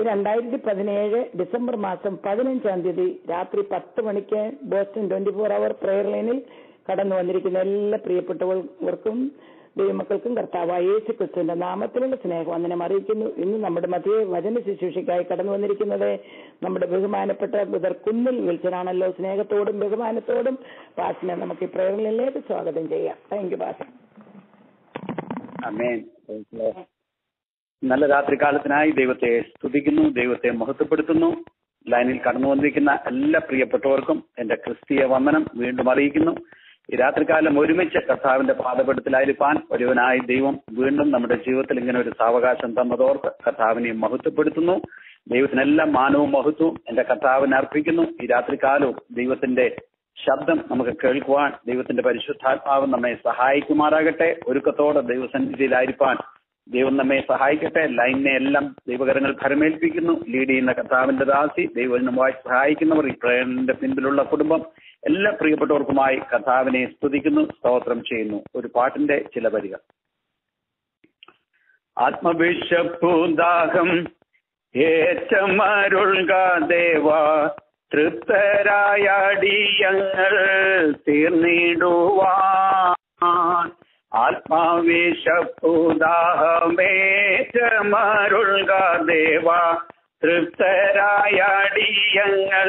രണ്ടായിരത്തി പതിനേഴ് ഡിസംബർ മാസം പതിനഞ്ചാം തീയതി രാത്രി പത്ത് മണിക്ക് Boston twenty four hour prayer ലൈനിൽ കടന്നു വന്നിരിക്കുന്ന എല്ലാ പ്രിയപ്പെട്ടവർക്കും ദൈവമക്കൾക്കും കർത്താവായ യേശു ക്രിസ്തുവിന്റെ നാമത്തിലുള്ള സ്നേഹവന്ദനം അറിയിക്കുന്നു ഇന്ന് നമ്മുടെ മധ്യേ വചന ശുശ്രൂഷയ്ക്കായി കടന്നു വന്നിരിക്കുന്നത് നമ്മുടെ ബഹുമാനപ്പെട്ട ബുധർ കുന്നിൽ വിളിച്ചനാണല്ലോ സ്നേഹത്തോടും ബഹുമാനത്തോടും പാസിനെ നമുക്ക് ഈ പ്രേരണയിലേക്ക് സ്വാഗതം ചെയ്യാം താങ്ക് യു പാസ് അമേൻ നല്ല രാത്രികാലത്തിനായി ദൈവത്തെ സ്തുതിക്കുന്നു ദൈവത്തെ മഹത്വപ്പെടുത്തുന്നു ലൈനിൽ കടന്നു വന്നിരിക്കുന്ന എല്ലാ പ്രിയപ്പെട്ടവർക്കും എന്റെ ക്രിസ്തീയ വന്ദനം വീണ്ടും അറിയിക്കുന്നു ഈ രാത്രികാലം ഒരുമിച്ച് കർത്താവിന്റെ പാദപെടുത്തലായിരിക്കാൻ ഒരുവനായി ദൈവം വീണ്ടും നമ്മുടെ ജീവിതത്തിൽ ഇങ്ങനെ ഒരു സാവകാശം തന്നതോർത്ത് കർത്താവിനെ മഹത്വപ്പെടുത്തുന്നു ദൈവത്തിനെല്ലാം മാനവും മഹത്വവും എന്റെ കർത്താവിനെ അർപ്പിക്കുന്നു ഈ രാത്രികാലവും ദൈവത്തിന്റെ ശബ്ദം നമുക്ക് കേൾക്കുവാൻ ദൈവത്തിന്റെ പരിശുദ്ധാത്മാവ് നമ്മെ സഹായിക്കുമാറാകട്ടെ ഒരുക്കത്തോടെ ദൈവസന്നിധിയിലായിരിക്കാൻ ദൈവം നമ്മെ സഹായിക്കട്ടെ ലൈനിനെ എല്ലാം ദൈവകരങ്ങൾ ഫലമേൽപ്പിക്കുന്നു ലീഡ് ചെയ്യുന്ന കർത്താവിന്റെ ദാസി ദൈവനുമായി സഹായിക്കുന്നവർ ഈ പ്രേരണന്റെ പിൻപിലുള്ള കുടുംബം എല്ലാ പ്രിയപ്പെട്ടവർക്കുമായി കർത്താവിനെ സ്തുതിക്കുന്നു സ്തോത്രം ചെയ്യുന്നു ഒരു പാട്ടിന്റെ ചില വരികൾ ആത്മവിശപ്പുദാഹം ഏറ്റമരുൾക ദേവ തൃപ്തരായ അടിയങ്ങൾ തീർന്നിടുവാൻ ആത്മാവേശപ്പുദാഹമേറ്റമരുൾക ദേവ തൃപ്തരായ അടിയങ്ങൾ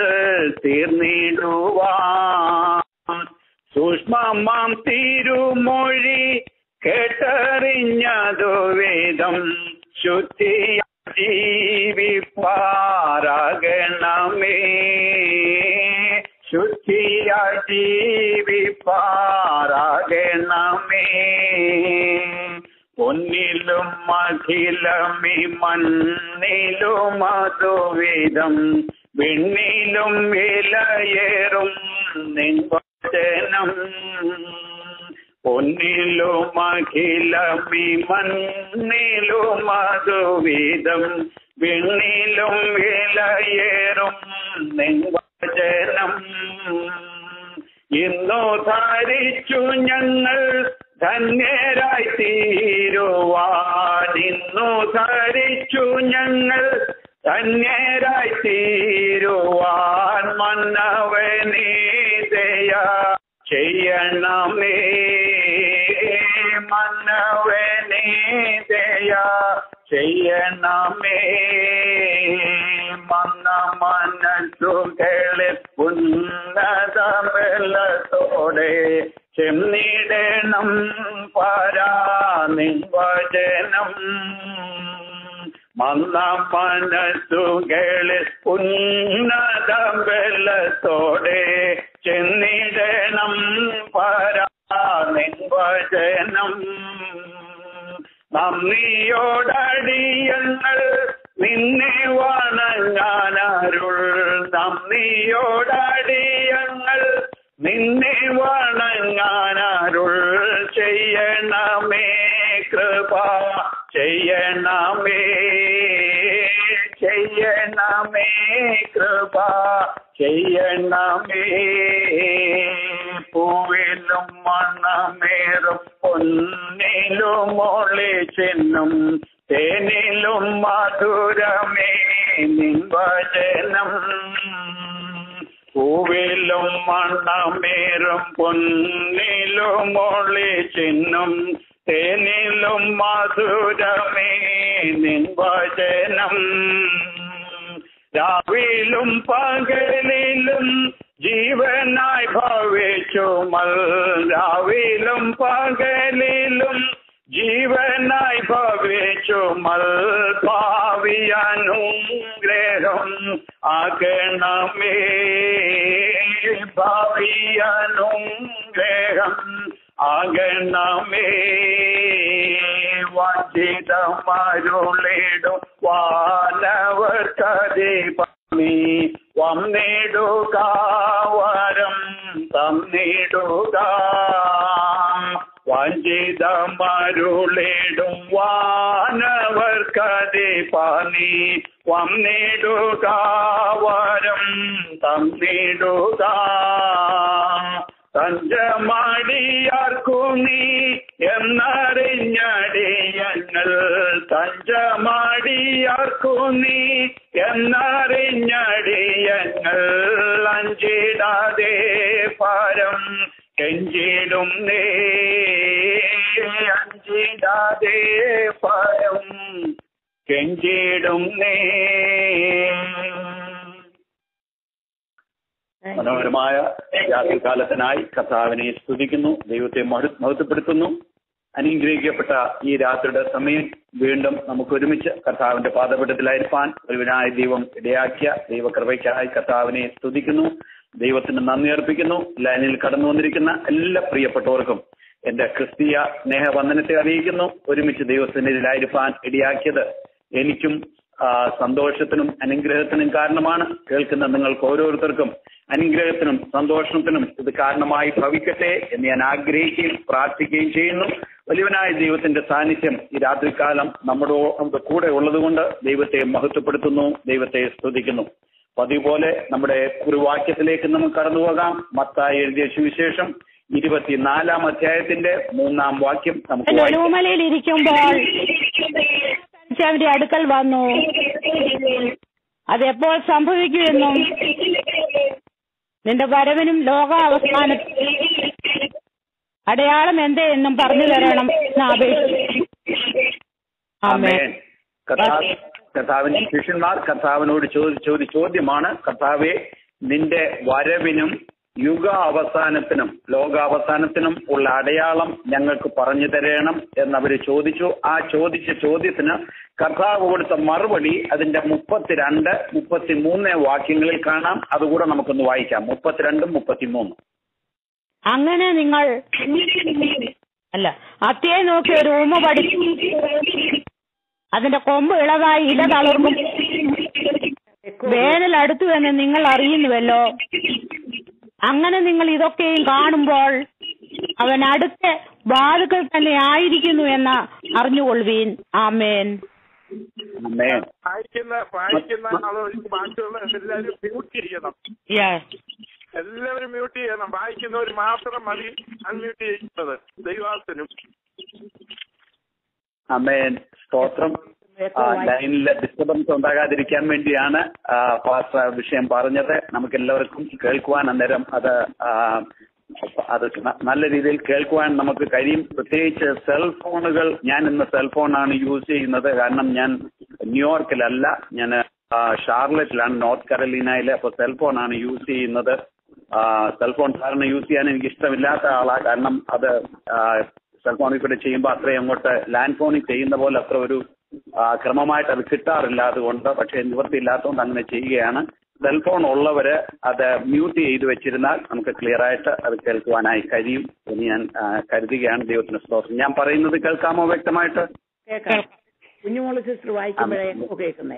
തീർന്നിടുവാൻ സൂക്ഷ്മമാം തിരുമൊഴി കേട്ടറിഞ്ഞതു വേദം ശുദ്ധിയ ജീവിപ്പാറാകണമേ ശുദ്ധിയ ജീവിപ്പാറാകണമേ പൊന്നിലും അഖിലമി മണ്ണിലും അതുവിധം വിണ്ണിലും വിലയേറും നിൻവചനം പൊന്നിലും അഖിലമി മണ്ണിലും അതുവിധം വിണ്ണിലും വിലയേറും നിൻവചനം ഇന്നു ധരിച്ചു ഞങ്ങൾ ധന്യരായി തീരുവാൻ ഇന്നു ധരിച്ചു ഞങ്ങൾ ധന്യരായി തീരുവാൻ മന്നവനീതയ ചെയ്യണമേ മന്നവനീതയ ചെയ്യണമേ മന്ന മനസ്സുകളെ ഉന്നത വെള്ളത്തോടെ ചെന്നിടണം പരാ നിവചനം മന്ന മനസ്സുകളെ ഉന്നത വെള്ളത്തോടെ ചെന്നിടണം പരാ നിവചനം നന്ദിയോടടിയങ്ങൾ നിന്നെ വണങ്ങാനരുൾ നന്ദിയോടടിയങ്ങൾ നിന്നെ വണങ്ങാനരുൾ ചെയ്യണമേ കൃപ ചെയ്യണമേ ചെയ്യണമേ കൃപ ചെയ്യണമേ പൂവിലും മണ്ണമേറും പൊന്നിലും ഒളിച്ചെന്നും തേനിലും മധുരമേ നിൻവചനം പൂവിലും മണ്ണമേറും പൊന്നിലും ഒളിച്ചെന്നും തേനിലും മധുരമേ നിൻവചനം രാവിലും പകലിലും ജീവനായി ഭവിച്ചു മൽ രാവിലും പകലിലും ജീവനായി ഭവിച്ചു മൽ ഭാവിയനുഗ്രഹം ആകണമേ ഭാവിയനുഗ്രഹം ആകണമേ വഞ്ചിതമരുളിടും വാനവർക്കതീപമീ വന്നിടുക വരം തന്നിടുക വഞ്ചിതമരുളിടും വാനവർക്കതീപനീ വന്നിടുക വരം തന്നിടുക തഞ്ചമടിയാർക്കു നീ എന്നറിഞ്ഞടിയങ്ങൾ തഞ്ചമാടിയാർക്കു നീ എന്നറിഞ്ഞടിയങ്ങൾ അഞ്ചിടാതെ പാരം കെഞ്ചിടും നേ അഞ്ചിടാതെ പാരം കെഞ്ചിടും നേ മനോഹരമായ രാത്രികാലത്തിനായി കർത്താവിനെ സ്തുതിക്കുന്നു ദൈവത്തെ മഹ- മഹത്വപ്പെടുത്തുന്നു അനുഗ്രഹിക്കപ്പെട്ട ഈ രാത്രിയുടെ സമയം വീണ്ടും നമുക്ക് ഒരുമിച്ച് കർത്താവിന്റെ പാദപീഠത്തിലായിരിക്കാൻ ഒരുവിനായ ദൈവം ഇടയാക്കിയ ദൈവകൃപയ്ക്കായി കർത്താവിനെ സ്തുതിക്കുന്നു ദൈവത്തിന് നന്ദി അർപ്പിക്കുന്നു ലൈനിൽ കടന്നു വന്നിരിക്കുന്ന എല്ലാ പ്രിയപ്പെട്ടവർക്കും എന്റെ ക്രിസ്തീയ സ്നേഹവന്ദനത്തെ അറിയിക്കുന്നു ഒരുമിച്ച് ദൈവത്തിന്റെ ഇതിലായിരിക്കാൻ ഇടയാക്കിയത് എനിക്കും ആ, സന്തോഷത്തിനും അനുഗ്രഹത്തിനും കാരണമാണ് കേൾക്കുന്ന നിങ്ങൾക്ക് ഓരോരുത്തർക്കും അനുഗ്രഹത്തിനും സന്തോഷത്തിനും ഇത് കാരണമായി ഭവിക്കട്ടെ എന്ന് ഞാൻ ആഗ്രഹിക്കുകയും പ്രാർത്ഥിക്കുകയും ചെയ്യുന്നു വലിയവനായ ദൈവത്തിന്റെ സാന്നിധ്യം ഈ രാത്രികാലം നമ്മുടെ നമ്മുടെ കൂടെ ഉള്ളതുകൊണ്ട് ദൈവത്തെ മഹത്വപ്പെടുത്തുന്നു ദൈവത്തെ സ്തുതിക്കുന്നു പതിവ് പോലെ നമ്മുടെ ഒരു വാക്യത്തിലേക്ക് നമുക്ക് കടന്നു പോകാം മത്തായി എഴുതിയ സുവിശേഷം ഇരുപത്തിനാലാം അധ്യായത്തിന്റെ മൂന്നാം വാക്യം നമുക്ക് വായിക്കാം. ഒലുമലയിൽ ഇരിക്കുമ്പോൾ അവന്റെ അടുക്കൽ വന്നു അതെപ്പോൾ സംഭവിക്കുമെന്നും നിന്റെ വരവിനും ലോകാവസാന അടയാളം എന്ത് എന്നും പറഞ്ഞു തരണം എന്ന് അപേക്ഷിച്ചു ആമേൻ ആമേൻ. കർത്താവ് കർത്താവിന്റെ ശിഷ്യന്മാർ കർത്താവിനോട് ചോദിച്ച ഒരു ചോദ്യമാണ് കർത്താവെ നിന്റെ വരവിനും യുഗ അവസാനത്തിനും ലോകാവസാനത്തിനും ഉള്ള അടയാളം ഞങ്ങൾക്ക് പറഞ്ഞു തരണം എന്നവര് ചോദിച്ചു ആ ചോദിച്ച ചോദ്യത്തിന് കർത്താവ് കൊടുത്ത മറുപടി അതിന്റെ മുപ്പത്തിരണ്ട് മുപ്പത്തിമൂന്ന് വാക്യങ്ങളിൽ കാണാം അതുകൂടെ നമുക്കൊന്ന് വായിക്കാം മുപ്പത്തിരണ്ടും മുപ്പത്തിമൂന്നും അങ്ങനെ നിങ്ങൾ അല്ല അത്തിയെ നോക്കി ഒരു ഉമ്മ പഠിച്ചു അതിന്റെ കൊമ്പ് ഇളതായി ഇല തളർന്നും വേനൽ അടുത്തു എന്ന് നിങ്ങൾ അറിയുന്നുവല്ലോ അങ്ങനെ നിങ്ങൾ ഇതൊക്കെയും കാണുമ്പോൾ അവൻ അടുത്ത വാതുക്കൾ തന്നെ ആയിരിക്കുന്നു എന്ന് അറിഞ്ഞുകൊള്ളുവീൻ ആമേൻ ആമേൻ വായിക്കുന്ന വായിക്കുന്ന ആളുകൾക്ക് ബാക്കിയുള്ള എല്ലാവരും മ്യൂട്ട് ചെയ്യണം എല്ലാവരും മ്യൂട്ട് ചെയ്യണം വായിക്കുന്നവർ മാത്രം മതി അൺമ്യൂട്ട് ചെയ്യുന്നത് ദൈവാസനും അമേൻ സ്തോത്രം ആ, ലൈനിൽ ഡിസ്റ്റർബൻസ് ഉണ്ടാകാതിരിക്കാൻ വേണ്ടിയാണ് ആ, പാസ്റ്റർ ആ വിഷയം പറഞ്ഞത് നമുക്ക് എല്ലാവർക്കും കേൾക്കുവാൻ അന്നേരം അത് ആ, അത് ന- നല്ല രീതിയിൽ കേൾക്കുവാൻ നമുക്ക് കഴിയും പ്രത്യേകിച്ച് സെൽഫോണുകൾ ഞാൻ ഇന്ന് സെൽഫോണാണ് യൂസ് ചെയ്യുന്നത് കാരണം ഞാൻ ന്യൂയോർക്കിലല്ല ഞാൻ ആ, ഷാർലറ്റിലാണ് നോർത്ത് കരോലിനയിൽ അപ്പോൾ സെൽഫോണാണ് യൂസ് ചെയ്യുന്നത് സെൽഫോൺ സാറിന് യൂസ് ചെയ്യാൻ എനിക്ക് ഇഷ്ടമില്ലാത്ത ആളാ കാരണം അത് സെൽഫോണിൽ കൂടെ ചെയ്യുമ്പോൾ അത്രയും അങ്ങോട്ട് ലാൻഡ് ഫോണിൽ ചെയ്യുന്ന പോലെ അത്ര ഒരു ആ, ക്രമമായിട്ട് അത് കിട്ടാറില്ല അതുകൊണ്ട് പക്ഷേ നിവൃത്തിയില്ലാത്തതുകൊണ്ട് അങ്ങനെ ചെയ്യുകയാണ് സെൽഫോൺ ഉള്ളവര് അത് മ്യൂട്ട് ചെയ്ത് വെച്ചിരുന്നാൽ നമുക്ക് ക്ലിയർ ആയിട്ട് അത് കേൾക്കുവാനായി കഴിയും എന്ന് ഞാൻ ആ, കരുതുകയാണ് ദൈവത്തിന് സ്തോത്രം ഞാൻ പറയുന്നത് കേൾക്കാമോ വ്യക്തമായിട്ട് കേൾക്കാം കുഞ്ഞുമോള് സിസ്റ്റർ വായിക്കുമ്പോഴേ കേൾക്കുന്നേ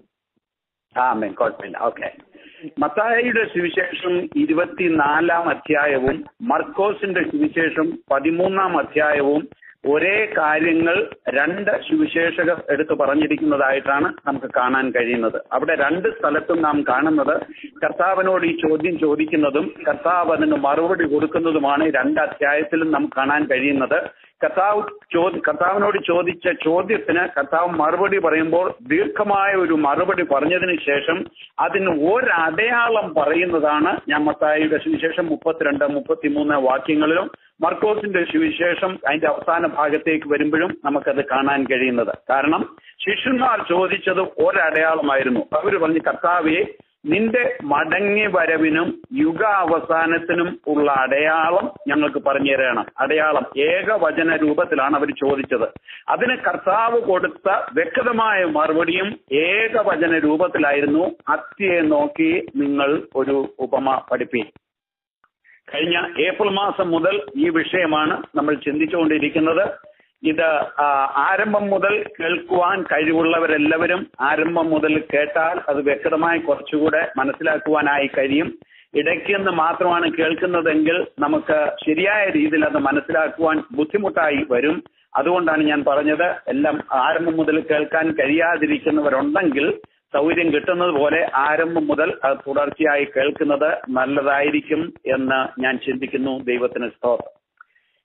ആ മേ കുഴപ്പമില്ല ഓക്കെ മത്തായിയുടെ സുവിശേഷം ഇരുപത്തിനാലാം അധ്യായവും മർക്കോസിന്റെ സുവിശേഷം പതിമൂന്നാം അധ്യായവും ഒരേ കാര്യങ്ങൾ രണ്ട് സുവിശേഷകർ എടുത്തു പറഞ്ഞിരിക്കുന്നതായിട്ടാണ് നമുക്ക് കാണാൻ കഴിയുന്നത് അവിടെ രണ്ട് സ്ഥലത്തും നാം കാണുന്നത് കർത്താവിനോട് ഈ ചോദ്യം ചോദിക്കുന്നതും കർത്താവ് അതിന് മറുപടി കൊടുക്കുന്നതുമാണ് ഈ രണ്ട് അധ്യായത്തിലും നമുക്ക് കാണാൻ കഴിയുന്നത് കർത്താവ് ചോദി കർത്താവിനോട് ചോദിച്ച ചോദ്യത്തിന് കർത്താവ് മറുപടി പറയുമ്പോൾ ദീർഘമായ ഒരു മറുപടി പറഞ്ഞതിന് ശേഷം അതിന് ഒരടയാളം പറയുന്നതാണ് ഞാൻ മത്തായിയുടെ സുവിശേഷം മുപ്പത്തിരണ്ട് മുപ്പത്തിമൂന്ന് വാക്യങ്ങളിലും മർക്കോസിന്റെ സുവിശേഷം അതിന്റെ അവസാന ഭാഗത്തേക്ക് വരുമ്പോഴും നമുക്കത് കാണാൻ കഴിയുന്നത് കാരണം ശിഷ്യന്മാർ ചോദിച്ചത് ഒരടയാളമായിരുന്നു അവർ പറഞ്ഞു കർത്താവെ നിന്റെ മടങ്ങി വരവിനും യുഗ അവസാനത്തിനും ഉള്ള അടയാളം ഞങ്ങൾക്ക് പറഞ്ഞു തരണം അടയാളം ഏകവചന രൂപത്തിലാണ് അവർ ചോദിച്ചത് അതിന് കർത്താവ് കൊടുത്ത വ്യക്തമായ മറുപടിയും ഏകവചന രൂപത്തിലായിരുന്നു അത്തിയെ നോക്കി നിങ്ങൾ ഒരു ഉപമ പഠിപ്പി കഴിഞ്ഞ ഏപ്രിൽ മാസം മുതൽ ഈ വിഷയമാണ് നമ്മൾ ചിന്തിച്ചുകൊണ്ടിരിക്കുന്നത് ഇത് ആ, ആരംഭം മുതൽ കേൾക്കുവാൻ കഴിവുള്ളവരെല്ലാവരും ആരംഭം മുതൽ കേട്ടാൽ അത് വ്യക്തമായി കുറച്ചുകൂടെ മനസ്സിലാക്കുവാനായി കഴിയും ഇടയ്ക്ക് നിന്ന് മാത്രമാണ് കേൾക്കുന്നതെങ്കിൽ നമുക്ക് ശരിയായ രീതിയിൽ അത് മനസ്സിലാക്കുവാൻ ബുദ്ധിമുട്ടായി വരും അതുകൊണ്ടാണ് ഞാൻ പറഞ്ഞത് എല്ലാം ആരംഭം മുതൽ കേൾക്കാൻ കഴിയാതിരിക്കുന്നവരുണ്ടെങ്കിൽ സൗകര്യം കിട്ടുന്നത് പോലെ ആരംഭം മുതൽ അത് തുടർച്ചയായി കേൾക്കുന്നത് നല്ലതായിരിക്കും എന്ന് ഞാൻ ചിന്തിക്കുന്നു ദൈവത്തിന് സ്തോത്രം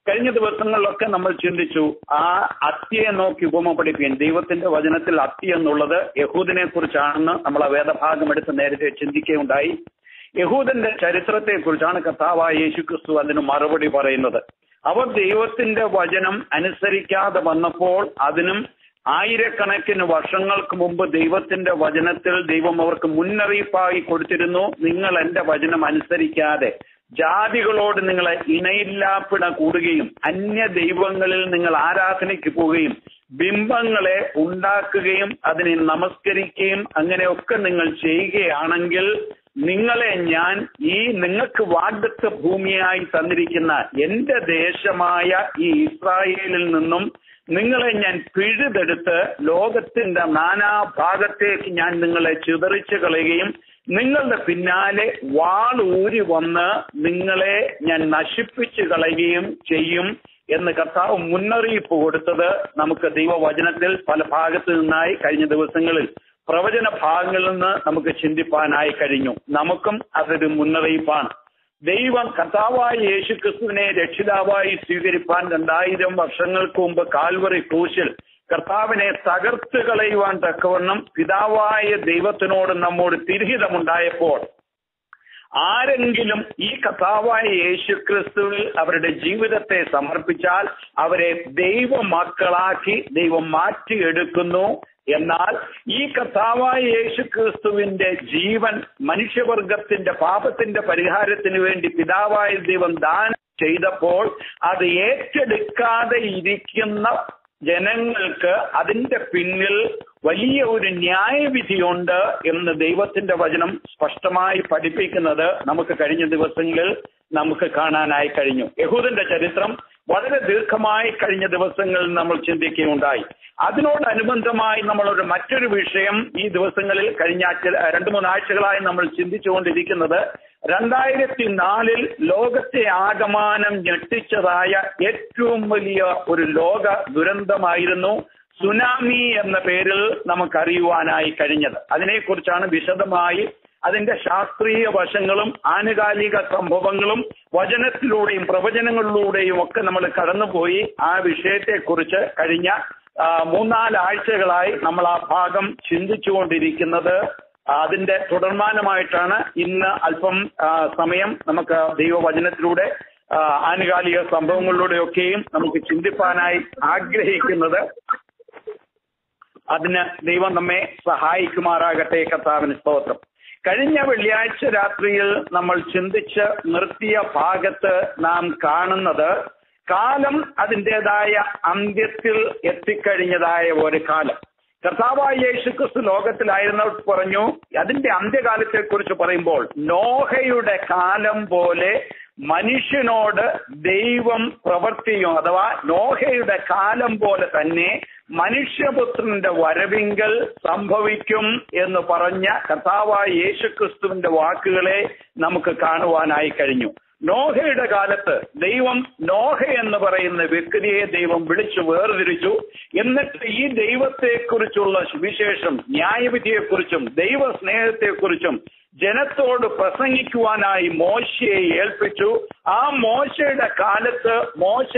കഴിഞ്ഞ ദിവസങ്ങളിലൊക്കെ നമ്മൾ ചിന്തിച്ചു ആ അത്തിയെ നോക്കി ഉപമ പഠിപ്പിക്കാൻ ദൈവത്തിന്റെ വചനത്തിൽ അത്തി എന്നുള്ളത് യഹൂദിനെ കുറിച്ചാണെന്ന് നമ്മൾ ആ വേദഭാഗം എടുത്ത് നേരത്തെ ചിന്തിക്കുകയുണ്ടായി യഹൂദന്റെ ചരിത്രത്തെ കുറിച്ചാണ് കർത്താവായ യേശു ക്രിസ്തു അതിന് മറുപടി പറയുന്നത് അവർ ദൈവത്തിന്റെ വചനം അനുസരിക്കാതെ വന്നപ്പോൾ അതിനും ആയിരക്കണക്കിന് വർഷങ്ങൾക്ക് മുമ്പ് ദൈവത്തിന്റെ വചനത്തിൽ ദൈവം അവർക്ക് മുന്നറിയിപ്പായി കൊടുത്തിരുന്നു നിങ്ങൾ എന്റെ വചനം അനുസരിക്കാതെ ജാതികളോട് നിങ്ങളെ ഇണയില്ലാപ്പിട കൂടുകയും അന്യ ദൈവങ്ങളിൽ നിങ്ങൾ ആരാധനയ്ക്ക് പോവുകയും ബിംബങ്ങളെ ഉണ്ടാക്കുകയും അതിനെ നമസ്കരിക്കുകയും അങ്ങനെയൊക്കെ നിങ്ങൾ ചെയ്യുകയാണെങ്കിൽ നിങ്ങളെ ഞാൻ ഈ നിങ്ങൾക്ക് വാഗ്ദത്ത ഭൂമിയായി തന്നിരിക്കുന്ന എന്റെ ദേശമായ ഈ ഇസ്രായേലിൽ നിന്നും നിങ്ങളെ ഞാൻ പിഴുതെടുത്ത് ലോകത്തിന്റെ നാനാഭാഗത്തേക്ക് ഞാൻ നിങ്ങളെ ചിതറിച്ചു കളയുകയും നിങ്ങളുടെ പിന്നാലെ വാളൂരി വന്ന് നിങ്ങളെ ഞാൻ നശിപ്പിച്ചു കളയുകയും ചെയ്യും എന്ന് കർത്താവ് മുന്നറിയിപ്പ് കൊടുത്തത് നമുക്ക് ദൈവവചനത്തിൽ പല ഭാഗത്തു നിന്നായി കഴിഞ്ഞ ദിവസങ്ങളിൽ പ്രവചന ഭാഗങ്ങളിൽ നിന്ന് നമുക്ക് ചിന്തിപ്പാനായി കഴിഞ്ഞു നമുക്കും അതൊരു മുന്നറിയിപ്പാണ് ദൈവം കർത്താവായ യേശു ക്രിസ്തുവിനെ രക്ഷിതാവായി സ്വീകരിപ്പാൻ രണ്ടായിരം വർഷങ്ങൾക്ക് മുമ്പ് കാൽവറി ക്രൂശിൽ കർത്താവിനെ തകർത്ത് കളയുവാൻ തക്കവണ്ണം പിതാവായ ദൈവത്തിനോട് നമ്മോട് തിരിഹിതമുണ്ടായപ്പോൾ ആരെങ്കിലും ഈ കഥാവായ യേശു ക്രിസ്തുവിൽ അവരുടെ ജീവിതത്തെ സമർപ്പിച്ചാൽ അവരെ ദൈവ മക്കളാക്കി ദൈവം മാറ്റിയെടുക്കുന്നു എന്നാൽ ഈ കഥാവായ യേശു ക്രിസ്തുവിന്റെ ജീവൻ മനുഷ്യവർഗത്തിന്റെ പാപത്തിന്റെ പരിഹാരത്തിന് വേണ്ടി പിതാവായ ദൈവം ദാനം ചെയ്തപ്പോൾ അത് ഏറ്റെടുക്കാതെ ഇരിക്കുന്ന ജനങ്ങൾക്ക് അതിന്റെ പിന്നിൽ വലിയ ഒരു ന്യായവിധിയുണ്ട് എന്ന് ദൈവത്തിന്റെ വചനം സ്പഷ്ടമായി പഠിപ്പിക്കുന്നത് നമുക്ക് കഴിഞ്ഞ ദിവസങ്ങളിൽ നമുക്ക് കാണാനായി കഴിഞ്ഞു യഹൂദന്റെ ചരിത്രം വളരെ ദീർഘമായി കഴിഞ്ഞ ദിവസങ്ങളിൽ നമ്മൾ ചിന്തിക്കുകയുണ്ടായി അതിനോടനുബന്ധമായി നമ്മളൊരു മറ്റൊരു വിഷയം ഈ ദിവസങ്ങളിൽ കഴിഞ്ഞ ആഴ്ച രണ്ടു മൂന്നാഴ്ചകളായി നമ്മൾ ചിന്തിച്ചുകൊണ്ടിരിക്കുന്നത് രണ്ടായിരത്തി നാലിൽ ലോകത്തെ ആകമാനം ഞെട്ടിച്ചതായ ഏറ്റവും വലിയ ഒരു ലോക ദുരന്തമായിരുന്നു സുനാമി എന്ന പേരിൽ നമുക്കറിയുവാനായി കഴിഞ്ഞത് അതിനെക്കുറിച്ചാണ് വിശദമായി അതിന്റെ ശാസ്ത്രീയ വശങ്ങളും ആനുകാലിക സംഭവങ്ങളും വചനത്തിലൂടെയും പ്രവചനങ്ങളിലൂടെയും ഒക്കെ നമ്മൾ കടന്നുപോയി ആ വിഷയത്തെക്കുറിച്ച് കഴിഞ്ഞ മൂന്നാലാഴ്ചകളായി നമ്മൾ ആ ഭാഗം ചിന്തിച്ചുകൊണ്ടിരിക്കുന്നത് അതിന്റെ തുടർമാനമായിട്ടാണ് ഇന്ന് അല്പം സമയം നമുക്ക് ദൈവവചനത്തിലൂടെ ആനുകാലിക സംഭവങ്ങളിലൂടെയൊക്കെയും നമുക്ക് ചിന്തിപ്പാനായി ആഗ്രഹിക്കുന്നത് അതിന് ദൈവം നമ്മെ സഹായിക്കുമാറാകട്ടെ കർത്താവിന് സ്തോത്രം കഴിഞ്ഞ വെള്ളിയാഴ്ച രാത്രിയിൽ നമ്മൾ ചിന്തിച്ച് നിർത്തിയ ഭാഗത്ത് നാം കാണുന്നത് കാലം അതിൻ്റെതായ അന്ത്യത്തിൽ എത്തിക്കഴിഞ്ഞതായ ഒരു കാലം കർത്താവായ യേശുക്രിസ്തു ലോകത്തിലായിരുന്നവർ പറഞ്ഞു അതിന്റെ അന്ത്യകാലത്തെ കുറിച്ച് പറയുമ്പോൾ നോഹയുടെ കാലം പോലെ മനുഷ്യനോട് ദൈവം പ്രവർത്തിയും അഥവാ നോഹയുടെ കാലം പോലെ തന്നെ മനുഷ്യപുത്രന്റെ വരവിങ്കൽ സംഭവിക്കും എന്ന് പറഞ്ഞ കർത്താവായ യേശുക്രിസ്തുവിന്റെ വാക്കുകളെ നമുക്ക് കാണുവാനായി കഴിഞ്ഞു നോഹയുടെ കാലത്ത് ദൈവം നോഹ എന്ന് പറയുന്ന വ്യക്തിയെ ദൈവം വിളിച്ചു വേർതിരിച്ചു എന്നിട്ട് ഈ ദൈവത്തെക്കുറിച്ചുള്ള സുവിശേഷം ന്യായവിധിയെക്കുറിച്ചും ദൈവ സ്നേഹത്തെക്കുറിച്ചും ജനത്തോട് പ്രസംഗിക്കുവാനായി മോശയെ ഏൽപ്പിച്ചു ആ മോശയുടെ കാലത്ത് മോശ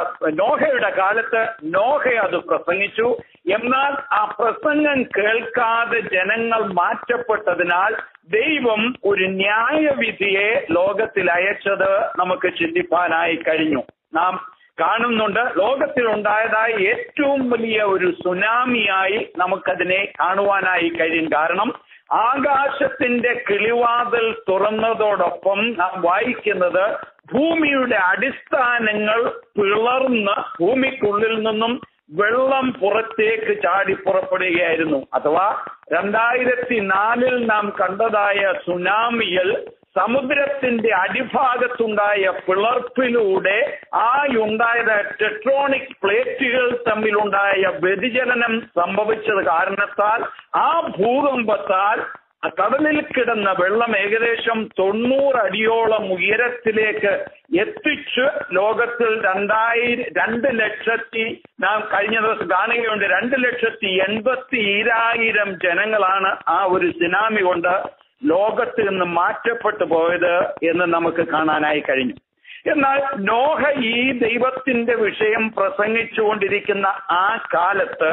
നോഹയുടെ കാലത്ത് നോഹ അത് പ്രസംഗിച്ചു എന്നാൽ ആ പ്രസംഗം കേൾക്കാതെ ജനങ്ങൾ മാറ്റപ്പെട്ടതിനാൽ ദൈവം ഒരു ന്യായവിധിയെ ലോകത്തിൽ അയച്ചത് നമുക്ക് ചിന്തിപ്പാനായി കഴിഞ്ഞു നാം കാണുന്നുണ്ട് ലോകത്തിൽ ഉണ്ടായതായ ഏറ്റവും വലിയ ഒരു സുനാമിയായി നമുക്കതിനെ കാണുവാനായി കഴിയും കാരണം ആകാശത്തിന്റെ കിളിവാതിൽ തുറന്നതോടൊപ്പം നാം വായിക്കുന്നത് ഭൂമിയുടെ അടിസ്ഥാനങ്ങൾ പിളർന്ന് ഭൂമിക്കുള്ളിൽ നിന്നും വെള്ളം പുറത്തേക്ക് ചാടി പുറപ്പെടുകയായിരുന്നു അഥവാ രണ്ടായിരത്തി നാലിൽ നാം കണ്ടതായ സുനാമിയിൽ സമുദ്രത്തിന്റെ അടിഭാഗത്തുണ്ടായ പിളർപ്പിലൂടെ ആ ഉണ്ടായത് ടെട്രോണിക് പ്ലേറ്റുകൾ തമ്മിലുണ്ടായ വ്യതിചലനം സംഭവിച്ചത് കാരണത്താൽ ആ ഭൂകമ്പത്താൽ കടലിൽ കിടന്ന വെള്ളം ഏകദേശം തൊണ്ണൂറ് അടിയോളം ഉയരത്തിലേക്ക് എത്തിച്ച് ലോകത്തിൽ രണ്ടായിരം രണ്ട് ലക്ഷത്തി നാം കഴിഞ്ഞ ദിവസം കാണുകയുണ്ട് രണ്ട് ലക്ഷത്തി എൺപത്തി ഈരായിരം ജനങ്ങളാണ് ആ ഒരു സുനാമി കൊണ്ട് ലോകത്ത് നിന്ന് മാറ്റപ്പെട്ടു പോയത് എന്ന് നമുക്ക് കാണാനായി കഴിഞ്ഞു എന്നാൽ നോഹ ഈ ദൈവത്തിന്റെ വിഷയം പ്രസംഗിച്ചുകൊണ്ടിരിക്കുന്ന ആ കാലത്ത്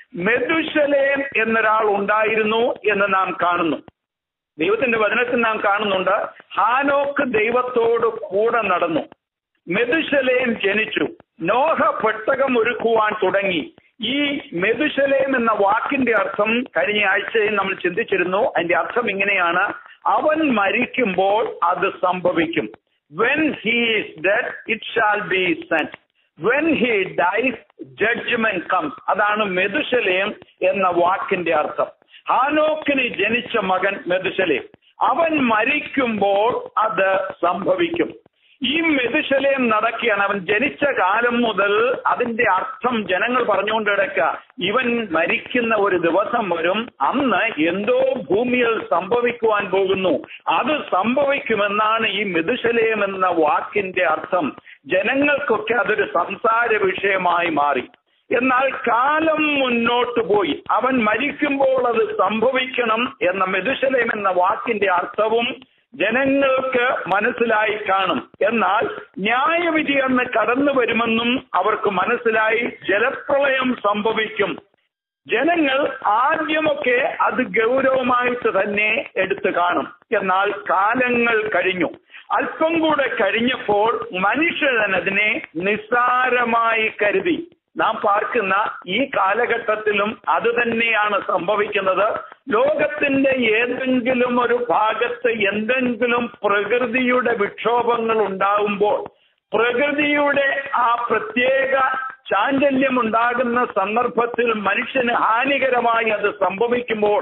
മെതുശലേം എന്നൊരാൾ ഉണ്ടായിരുന്നു എന്ന് നാം കാണുന്നു ദൈവത്തിന്റെ വചനത്തിൽ നാം കാണുന്നുണ്ട് ഹാനോക്ക് ദൈവത്തോട് കൂടെ നടന്നു മെതുശലേം ജനിച്ചു നോഹ പെട്ടകം ഒരുക്കുവാൻ തുടങ്ങി ഈ മെതുശലേം എന്ന വാക്കിന്റെ അർത്ഥം കഴിഞ്ഞ ആഴ്ചയിൽ നമ്മൾ ചിന്തിച്ചിരുന്നു അതിന്റെ അർത്ഥം ഇങ്ങനെയാണ് അവൻ മരിക്കുമ്പോൾ അത് സംഭവിക്കും when he is dead it shall be sent when he dies judgement comes അതാണ് മെതുശലേം എന്ന വാക്കിന്റെ അർത്ഥം ഹാനോക്കിന് ജനിച്ച മകൻ മെതുശലേം അവൻ മരിക്കുമ്പോൾ അത് സംഭവിക്കും ഈ മെതുശലേം നടക്കുകയാണ് അവൻ ജനിച്ച കാലം മുതൽ അതിന്റെ അർത്ഥം ജനങ്ങൾ പറഞ്ഞുകൊണ്ട് കിടക്കുക ഇവൻ മരിക്കുന്ന ഒരു ദിവസം വരും അന്ന് എന്തോ ഭൂമിയിൽ സംഭവിക്കുവാൻ പോകുന്നു അത് സംഭവിക്കുമെന്നാണ് ഈ മെതുശലേം എന്ന വാക്കിന്റെ അർത്ഥം ജനങ്ങൾക്കൊക്കെ അതൊരു സംസാര വിഷയമായി മാറി എന്നാൽ കാലം മുന്നോട്ട് പോയി അവൻ മരിക്കുമ്പോൾ അത് സംഭവിക്കണം എന്ന മെതുശലേം എന്ന വാക്കിന്റെ അർത്ഥവും ജനങ്ങൾക്ക് മനസ്സിലായി കാണും എന്നാൽ ന്യായവിധി അന്ന് കടന്നു വരുമെന്നും അവർക്ക് മനസ്സിലായി ജലപ്രളയം സംഭവിക്കും ജനങ്ങൾ ആദ്യമൊക്കെ അത് ഗൗരവമായിട്ട് തന്നെ എടുത്തു കാണും എന്നാൽ കാലങ്ങൾ കഴിഞ്ഞു അല്പം കൂടെ കഴിഞ്ഞപ്പോൾ മനുഷ്യൻ അതിനെ നിസ്സാരമായി കരുതി നാം പാർക്കുന്ന ഈ കാലഘട്ടത്തിലും അത് തന്നെയാണ് സംഭവിക്കുന്നത് ലോകത്തിന്റെ ഏതെങ്കിലും ഒരു ഭാഗത്ത് എന്തെങ്കിലും പ്രകൃതിയുടെ വിക്ഷോഭങ്ങൾ ഉണ്ടാകുമ്പോൾ പ്രകൃതിയുടെ ആ പ്രത്യേക ചാഞ്ചല്യം ഉണ്ടാകുന്ന സന്ദർഭത്തിൽ മനുഷ്യന് ഹാനികരമായി അത് സംഭവിക്കുമ്പോൾ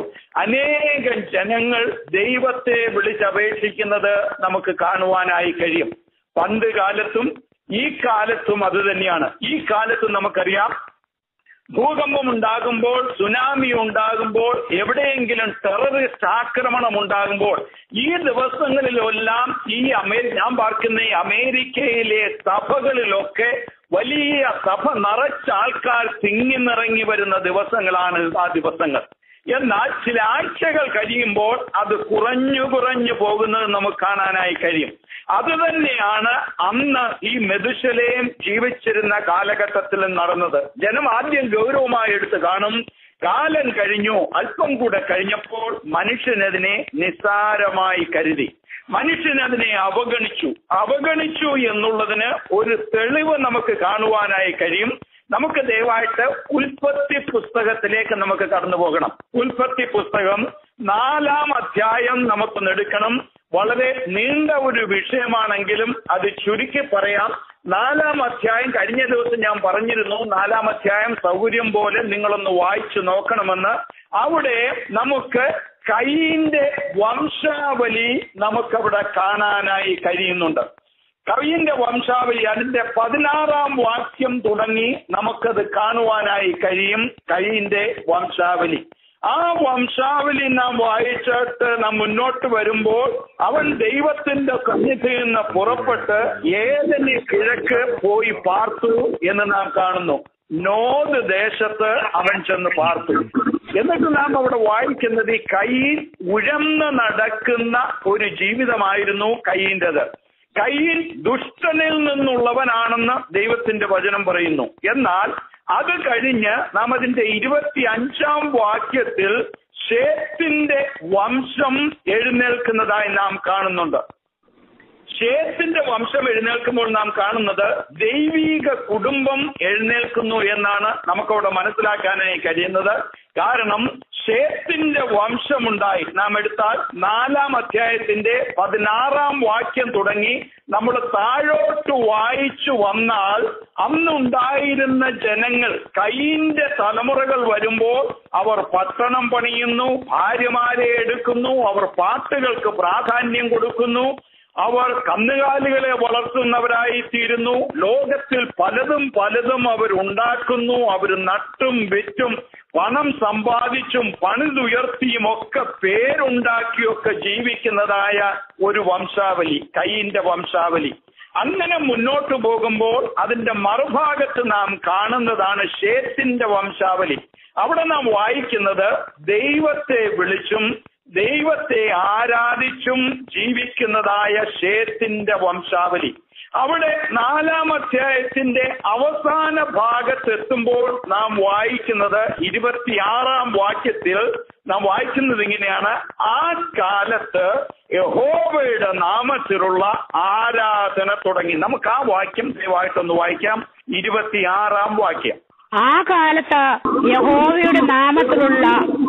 അനേകം ജനങ്ങൾ ദൈവത്തെ വിളിച്ചപേക്ഷിക്കുന്നത് നമുക്ക് കാണുവാനായി കഴിയും പണ്ട് കാലത്തും ഈ കാലത്തും അത് തന്നെയാണ് ഈ കാലത്തും നമുക്കറിയാം ഭൂകമ്പം ഉണ്ടാകുമ്പോൾ സുനാമി ഉണ്ടാകുമ്പോൾ എവിടെയെങ്കിലും ടെററിസ്റ്റ് ആക്രമണം ഉണ്ടാകുമ്പോൾ ഈ ദിവസങ്ങളിലെല്ലാം ഈ അമേരി ഞാൻ പാർക്കുന്ന ഈ അമേരിക്കയിലെ സഭകളിലൊക്കെ വലിയ സഭ നിറച്ച ആൾക്കാർ തിങ്ങി നിറങ്ങി വരുന്ന ദിവസങ്ങളാണ് ആ ദിവസങ്ങൾ എന്നാൽ ചില ആഴ്ചകൾ കഴിയുമ്പോൾ അത് കുറഞ്ഞു കുറഞ്ഞു പോകുന്നത് നമുക്ക് കാണാനായി കഴിയും അതുതന്നെയാണ് അന്ന് ഈ മെതുശലയും ജീവിച്ചിരുന്ന കാലഘട്ടത്തിൽ നടന്നത് ജനം ആദ്യം ഗൗരവമായി എടുത്ത് കാണും കാലം കഴിഞ്ഞു അല്പം കൂടെ കഴിഞ്ഞപ്പോൾ മനുഷ്യനതിനെ നിസ്സാരമായി കരുതി മനുഷ്യൻ അതിനെ അവഗണിച്ചു അവഗണിച്ചു എന്നുള്ളതിന് ഒരു തെളിവ് നമുക്ക് കാണുവാനായി കഴിയും നമുക്ക് ദയവായിട്ട് ഉൽപ്പത്തി പുസ്തകത്തിലേക്ക് നമുക്ക് കടന്നു പോകണം ഉൽപ്പത്തി പുസ്തകം നാലാം അധ്യായം നമുക്കൊന്ന് എടുക്കണം വളരെ നീണ്ട ഒരു വിഷയമാണെങ്കിലും അത് ചുരുക്കി പറയാം നാലാം അധ്യായം കഴിഞ്ഞ ദിവസം ഞാൻ പറഞ്ഞിരുന്നു നാലാം അധ്യായം സൗകര്യം പോലെ നിങ്ങളൊന്ന് വായിച്ചു നോക്കണമെന്ന് അവിടെ നമുക്ക് കൈയിന്റെ വംശാവലി നമുക്കവിടെ കാണാനായി കഴിയുന്നുണ്ട് കവിയിന്റെ വംശാവലി അതിന്റെ പതിനാറാം വാക്യം തുടങ്ങി നമുക്കത് കാണുവാനായി കഴിയും കൈയിന്റെ വംശാവലി ആ വംശാവലി നാം വായിച്ചിട്ട് നാം മുന്നോട്ട് വരുമ്പോൾ അവൻ ദൈവത്തിന്റെ സന്നിധിയിൽ നിന്ന് പുറപ്പെട്ട് ഏതിന് കിഴക്ക് പോയി പാർത്തു എന്ന് നാം കാണുന്നു നോദ് ദേശത്ത് അവൻ ചെന്ന് പാർത്തു എന്നിട്ട് നാം അവിടെ വായിക്കുന്നത് ഈ കൈയിൽ ഉഴന്ന് നടക്കുന്ന ഒരു ജീവിതമായിരുന്നു കൈയിൻ്റെത് കയ്യിൽ ദുഷ്ടനിൽ നിന്നുള്ളവനാണെന്ന് ദൈവത്തിന്റെ വചനം പറയുന്നു എന്നാൽ അത് കഴിഞ്ഞ് നാം അതിന്റെ ഇരുപത്തി അഞ്ചാം വാക്യത്തിൽ ഷേത്തിന്റെ വംശം എഴുന്നേൽക്കുന്നതായി നാം കാണുന്നുണ്ട് ഷേത്തിന്റെ വംശം എഴുന്നേൽക്കുമ്പോൾ നാം കാണുന്നത് ദൈവീക കുടുംബം എഴുന്നേൽക്കുന്നു എന്നാണ് നമുക്കവിടെ മനസ്സിലാക്കാനായി കഴിയുന്നത് കാരണം ഷേത്തിന്റെ വംശമുണ്ടായി നാം എടുത്താൽ നാലാം അധ്യായത്തിന്റെ പതിനാറാം വാക്യം തുടങ്ങി നമ്മൾ താഴോട്ട് വായിച്ചു വന്നാൽ അന്നുണ്ടായിരുന്ന ജനങ്ങൾ കൈയിന്റെ തലമുറകൾ വരുമ്പോൾ അവർ പട്ടണം പണിയുന്നു ഭാര്യമാരെ എടുക്കുന്നു അവർ പാട്ടുകൾക്ക് പ്രാധാന്യം കൊടുക്കുന്നു അവർ കന്നുകാലികളെ വളർത്തുന്നവരായി തീരുന്നു ലോകത്തിൽ പലതും പലതും അവർ ഉണ്ടാക്കുന്നു അവർ നട്ടും വിറ്റും പണം സമ്പാദിച്ചും പണിതുയർത്തിയും ഒക്കെ പേരുണ്ടാക്കിയൊക്കെ ജീവിക്കുന്നതായ ഒരു വംശാവലി കൈയിന്റെ വംശാവലി അങ്ങനെ മുന്നോട്ട് പോകുമ്പോൾ അതിന്റെ മറുഭാഗത്ത് നാം കാണുന്നതാണ് ഷേത്തിന്റെ വംശാവലി അവിടെ നാം വായിക്കുന്നത് ദൈവത്തെ വിളിച്ചും ദൈവത്തെ ആരാധിച്ചും ജീവിക്കുന്നതായ ഷേത്തിന്റെ വംശാവലി അവിടെ നാലാം അധ്യായത്തിന്റെ അവസാന ഭാഗത്തെത്തുമ്പോൾ നാം വായിക്കുന്നത് ഇരുപത്തിയാറാം വാക്യത്തിൽ നാം വായിക്കുന്നത് ഇങ്ങനെയാണ് ആ കാലത്ത് യഹോവയുടെ നാമത്തിലുള്ള ആരാധന തുടങ്ങി നമുക്ക് ആ വാക്യം ദയവായിട്ടൊന്ന് വായിക്കാം ഇരുപത്തിയാറാം വാക്യം ആ കാലത്ത് യഹോവയുടെ നാമത്തിലുള്ള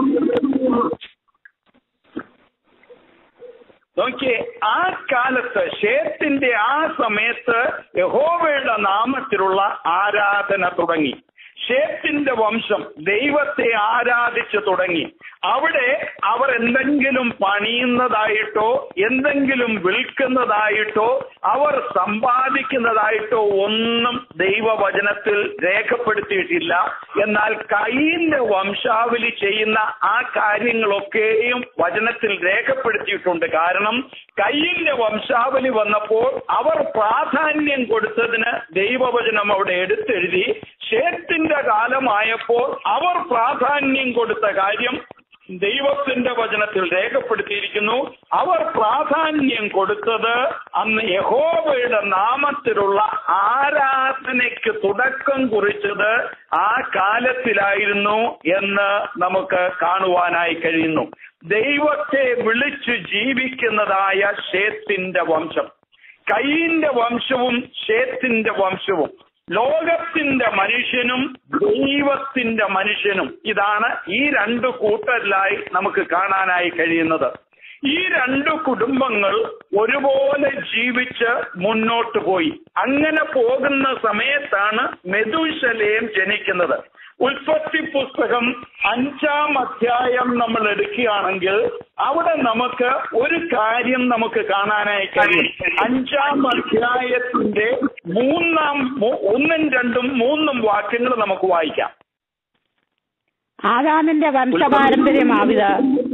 നോക്കിയേ ആ കാലത്ത് ഷേത്തിന്റെ ആ സമയത്ത് യഹോവയുടെ നാമത്തിലുള്ള ആരാധന തുടങ്ങി ഷേത്തിന്റെ വംശം ദൈവത്തെ ആരാധിച്ചു തുടങ്ങി അവിടെ അവർ എന്തെങ്കിലും പണിയുന്നതായിട്ടോ എന്തെങ്കിലും വിൽക്കുന്നതായിട്ടോ അവർ സമ്പാദിക്കുന്നതായിട്ടോ ഒന്നും ദൈവവചനത്തിൽ രേഖപ്പെടുത്തിയിട്ടില്ല എന്നാൽ കൈയിന്റെ വംശാവലി ചെയ്യുന്ന ആ കാര്യങ്ങളൊക്കെയും വചനത്തിൽ രേഖപ്പെടുത്തിയിട്ടുണ്ട് കാരണം കയ്യിന്റെ വംശാവലി വന്നപ്പോൾ അവർ പ്രാധാന്യം കൊടുത്തതിന് ദൈവവചനം അവിടെ എടുത്തെഴുതി ഷേത്തിന്റെ കാലമായപ്പോൾ അവർ പ്രാധാന്യം കൊടുത്ത കാര്യം ദൈവത്തിന്റെ വചനത്തിൽ രേഖപ്പെടുത്തിയിരിക്കുന്നു അവർ പ്രാധാന്യം കൊടുത്തത് അന്ന് യഹോവയുടെ നാമത്തിലുള്ള ആരാധനയ്ക്ക് തുടക്കം കുറിച്ചത് ആ കാലത്തിലായിരുന്നു എന്ന് നമുക്ക് കാണുവാനായി കഴിയുന്നു ദൈവത്തെ വിളിച്ചു ജീവിക്കുന്നതായ ഷേത്തിന്റെ വംശം കൈയിന്റെ വംശവും ഷേത്തിന്റെ വംശവും ലോകത്തിന്റെ മനുഷ്യനും ദൈവത്തിന്റെ മനുഷ്യനും ഇതാണ് ഈ രണ്ട് കൂട്ടരിലായി നമുക്ക് കാണാനായി കഴിയുന്നത് ഈ രണ്ട് കുടുംബങ്ങൾ ഒരുപോലെ ജീവിച്ച് മുന്നോട്ട് പോയി അങ്ങനെ പോകുന്ന സമയത്താണ് മെതുശലേം ജനിക്കുന്നത് ഉൽപ്പത്തി പുസ്തകം അഞ്ചാം അധ്യായം നമ്മൾ എടുക്കുകയാണെങ്കിൽ അവിടെ നമുക്ക് ഒരു കാര്യം നമുക്ക് കാണാനായി കഴിയും അഞ്ചാം അധ്യായത്തിന്റെ മൂന്നാം മൂ- ഒന്നും രണ്ടും മൂന്നും വാക്യങ്ങൾ നമുക്ക് വായിക്കാം ആദാമിന്റെ വംശപാരമ്പര്യമാവിത്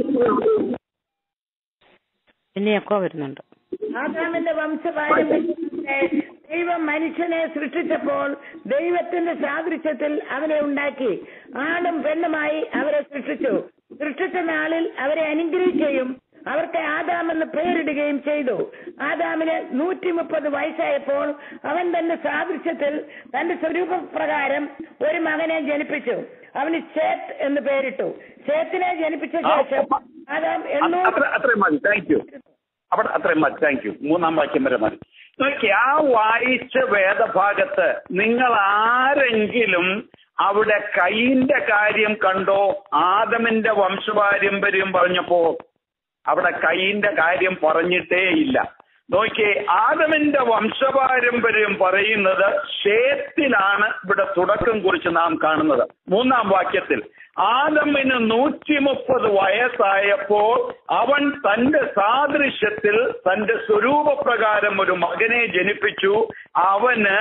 പിന്നെയൊക്കെ വരുന്നുണ്ട് ആദാമിന്റെ വംശപാരമ്പര്യത്തിലെ ദൈവം മനുഷ്യനെ സൃഷ്ടിച്ചപ്പോൾ ദൈവത്തിന്റെ സാദൃശ്യത്തിൽ അവനെ ഉണ്ടാക്കി ആണും പെണ്ണുമായി അവരെ സൃഷ്ടിച്ചു സൃഷ്ടിച്ച നാളിൽ അവരെ അനുഗ്രഹിക്കുകയും അവർക്ക് ആദാമെന്ന് പേരിടുകയും ചെയ്തു ആദാമിന് നൂറ്റി മുപ്പത് വയസ്സായപ്പോൾ അവൻ തന്റെ സാദൃശ്യത്തിൽ തന്റെ സ്വരൂപപ്രകാരം ഒരു മകനെ ജനിപ്പിച്ചു അവന് ചേത്ത് എന്ന് പേരിട്ടു ചേത്തിനെ ജനിപ്പിച്ച ശേഷം ആദാം എണ്ണൂറ് അത്ര അത്രയും മതി താങ്ക് യു അവിടെ അത്രയും മതി താങ്ക് യു മൂന്നാം വാക്യം വരെ മതി നോക്കി ആ വായിച്ച വേദഭാഗത്ത് നിങ്ങൾ ആരെങ്കിലും അവിടെ കൈയിന്റെ കാര്യം കണ്ടോ ആദമിന്റെ വംശപാരമ്പര്യം പറഞ്ഞപ്പോ അവിടെ കൈയിന്റെ കാര്യം പറഞ്ഞിട്ടേ ഇല്ല നോക്കിയേ ആദമിന്റെ വംശപാരമ്പര്യം പറയുന്നത് ഷേത്തിലാണ് ഇവിടെ തുടക്കം കുറിച്ച് നാം കാണുന്നത് മൂന്നാം വാക്യത്തിൽ ആദമിന് നൂറ്റി മുപ്പത് വയസ്സായപ്പോൾ അവൻ തന്റെ സാദൃശ്യത്തിൽ തന്റെ സ്വരൂപപ്രകാരം ഒരു മകനെ ജനിപ്പിച്ചു അവന്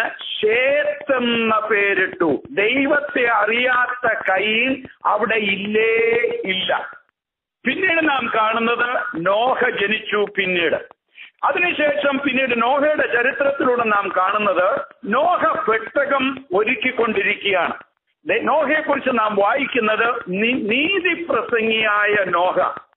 ഷേത്തെന്ന പേരിട്ടു ദൈവത്തെ അറിയാത്ത കൈൻ അവിടെ ഇല്ലേ ഇല്ല പിന്നീട് നാം കാണുന്നത് നോഹ ജനിച്ചു പിന്നീട് അതിനുശേഷം പിന്നീട് നോഹയുടെ ചരിത്രത്തിലൂടെ നാം കാണുന്നത് നോഹ പെട്ടകം ഒരുക്കിക്കൊണ്ടിരിക്കുകയാണ് ദേ- നോഹയെക്കുറിച്ച് നാം വായിക്കുന്നത് നി- നീതിപ്രസംഗിയായ നോഹ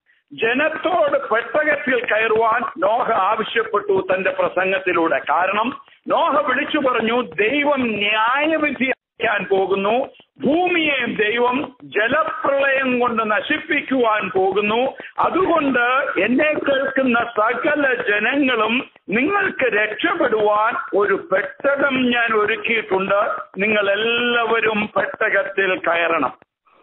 ജനത്തോട് പെട്ടകത്തിൽ കയറുവാൻ നോഹ ആവശ്യപ്പെട്ടു തന്റെ പ്രസംഗത്തിലൂടെ കാരണം നോഹ വിളിച്ചു പറഞ്ഞു ദൈവം ന്യായവിധി ാൻ പോകുന്നു ഭൂമിയെ ദൈവം ജലപ്രളയം കൊണ്ട് നശിപ്പിക്കുവാൻ പോകുന്നു അതുകൊണ്ട് എന്നെ കേൾക്കുന്ന സകല ജനങ്ങളും നിങ്ങൾക്ക് രക്ഷപ്പെടുവാൻ ഒരു പെട്ടകം ഞാൻ ഒരുക്കിയിട്ടുണ്ട് നിങ്ങൾ എല്ലാവരും പെട്ടകത്തിൽ കയറണം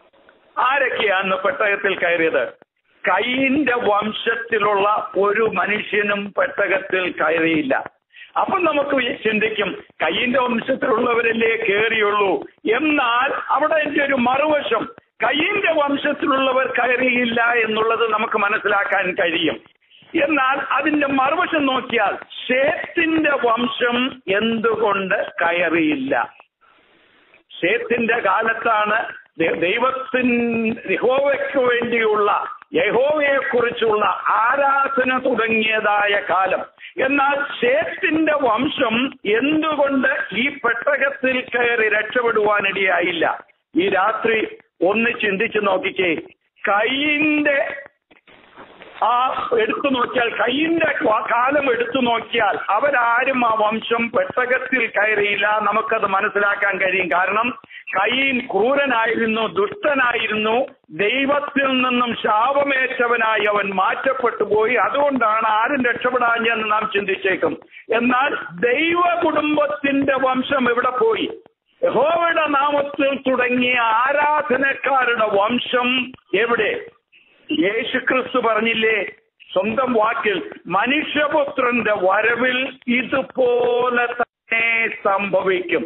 ആരൊക്കെയാണ് പെട്ടകത്തിൽ കയറിയത് കൈയിന്റെ വംശത്തിലുള്ള ഒരു മനുഷ്യനും പെട്ടകത്തിൽ കയറിയില്ല അപ്പൊ നമുക്ക് ചിന്തിക്കും കയ്യിന്റെ വംശത്തിലുള്ളവരല്ലേ കയറിയുള്ളൂ എന്നാൽ അവിടെ എന്റെ ഒരു മറുവശം കയ്യിന്റെ വംശത്തിലുള്ളവർ കയറിയില്ല എന്നുള്ളത് നമുക്ക് മനസ്സിലാക്കാൻ കഴിയും എന്നാൽ അതിന്റെ മറുവശം നോക്കിയാൽ ഷേത്തിന്റെ വംശം എന്തുകൊണ്ട് കയറിയില്ല ഷേത്തിന്റെ കാലത്താണ് ദൈ- ദൈവത്തിൻ യഹോവയ്ക്ക് വേണ്ടിയുള്ള യഹോവയെ കുറിച്ചുള്ള ആരാധന തുടങ്ങിയതായ കാലം എന്നാൽ ഷേത്തിന്റെ വംശം എന്തുകൊണ്ട് ഈ പെട്ടകത്തിൽ കയറി രക്ഷപ്പെടുവാനിടയായില്ല ഈ രാത്രി ഒന്ന് ചിന്തിച്ചു നോക്കിക്കേ കൈയിന്റെ ആ എടുത്തു നോക്കിയാൽ കയ്യിന്റെ കാലം എടുത്തു നോക്കിയാൽ അവരാരും ആ വംശം പെട്ടകത്തിൽ കയറിയില്ല നമുക്കത് മനസ്സിലാക്കാൻ കഴിയും കാരണം കയ്യൻ ക്രൂരനായിരുന്നു ദുഷ്ടനായിരുന്നു ദൈവത്തിൽ നിന്നും ശാപമേറ്റവനായി അവൻ മാറ്റപ്പെട്ടു പോയി അതുകൊണ്ടാണ് ആരും രക്ഷപ്പെടാഞ്ഞെന്ന് നാം ചിന്തിച്ചേക്കും എന്നാൽ ദൈവ കുടുംബത്തിന്റെ വംശം എവിടെ പോയി യഹോവയുടെ നാമത്തിൽ തുടങ്ങിയ ആരാധനക്കാരുടെ വംശം എവിടെ യേശുക്രിസ്തു പറഞ്ഞില്ലേ സ്വന്തം വാക്കിൽ മനുഷ്യപുത്രന്റെ വരവിൽ ഇതുപോലെ തന്നെ സംഭവിക്കും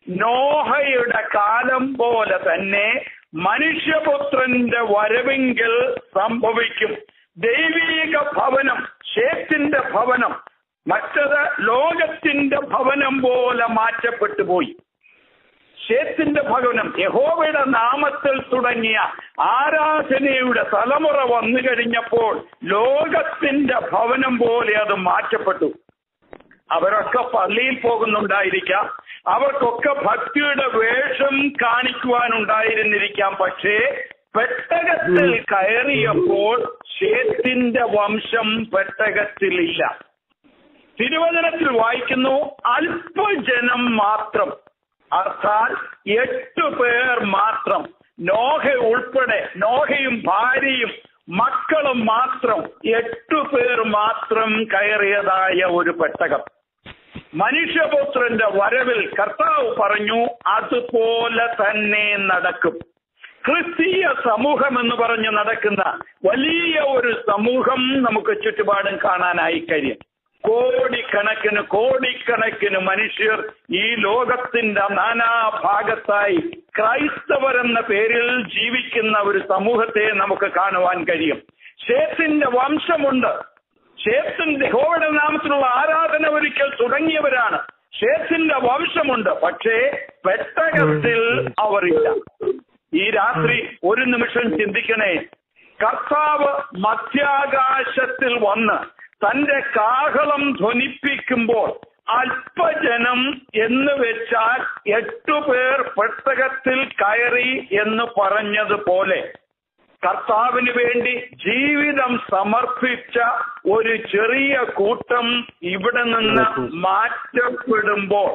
നോഹയുടെ കാലം പോലെ തന്നെ മനുഷ്യപുത്രന്റെ വരവെങ്കിൽ സംഭവിക്കും ദൈവീക ഭവനം ഷേത്തിന്റെ ഭവനം മറ്റത് ലോകത്തിന്റെ ഭവനം പോലെ മാറ്റപ്പെട്ടു പോയി ഷേത്തിന്റെ ഭവനം യഹോവയുടെ നാമത്തിൽ തുടങ്ങിയ ആരാധനയുടെ തലമുറ വന്നു കഴിഞ്ഞപ്പോൾ ലോകത്തിന്റെ ഭവനം പോലെ അത് മാറ്റപ്പെട്ടു അവരൊക്കെ പള്ളിയിൽ പോകുന്നുണ്ടായിരിക്കാം അവർക്കൊക്കെ ഭക്തിയുടെ വേഷം കാണിക്കുവാനുണ്ടായിരുന്നിരിക്കാം പക്ഷേ പെട്ടകത്തിൽ കയറിയപ്പോൾ ഷേത്തിന്റെ വംശം പെട്ടകത്തിലില്ല തിരുവചനത്തിൽ വായിക്കുന്നു അല്പജനം മാത്രം അർത്ഥാൽ എട്ടു പേർ മാത്രം നോഹ ഉൾപ്പെടെ നോഹയും ഭാര്യയും മക്കളും മാത്രം എട്ടു പേർ മാത്രം കയറിയതായ ഒരു പെട്ടകം മനുഷ്യപുത്രന്റെ വരവിൽ കർത്താവ് പറഞ്ഞു അതുപോലെ തന്നെ നടക്കും ക്രിസ്തീയ സമൂഹം എന്ന് പറഞ്ഞ് നടക്കുന്ന വലിയ ഒരു സമൂഹം നമുക്ക് ചുറ്റുപാടും കാണാനായി കഴിയും കോടിക്കണക്കിന് കോടിക്കണക്കിന് മനുഷ്യർ ഈ ലോകത്തിന്റെ നാനാഭാഗത്തായി ക്രൈസ്തവരെന്ന പേരിൽ ജീവിക്കുന്ന ഒരു സമൂഹത്തെ നമുക്ക് കാണുവാൻ കഴിയും ഷേത്തിന്റെ വംശമുണ്ട് ഷേത്തിന്റെ ഹോയുടെ നാമത്തിലുള്ള ആരാധന ഒരിക്കൽ തുടങ്ങിയവരാണ് ഷേത്തിന്റെ വംശമുണ്ട് പക്ഷേ പെട്ടകത്തിൽ അവരില്ല ഈ രാത്രി ഒരു നിമിഷം ചിന്തിക്കണേ കർത്താവ് മധ്യാകാശത്തിൽ വന്ന് തന്റെ കാഹളം ധ്വനിപ്പിക്കുമ്പോൾ അല്പജനം എന്ന് വെച്ചാൽ എട്ടുപേർ പെട്ടകത്തിൽ കയറി എന്ന് പറഞ്ഞതുപോലെ കർത്താവിന് വേണ്ടി ജീവിതം സമർപ്പിച്ച ഒരു ചെറിയ കൂട്ടം ഇവിടെ നിന്ന് മാറ്റപ്പെടുമ്പോൾ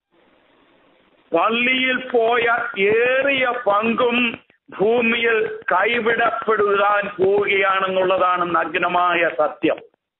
പള്ളിയിൽ പോയ ഏറിയ പങ്കും ഭൂമിയിൽ കൈവിടപ്പെടുവാൻ പോവുകയാണെന്നുള്ളതാണ് നഗ്നമായ സത്യം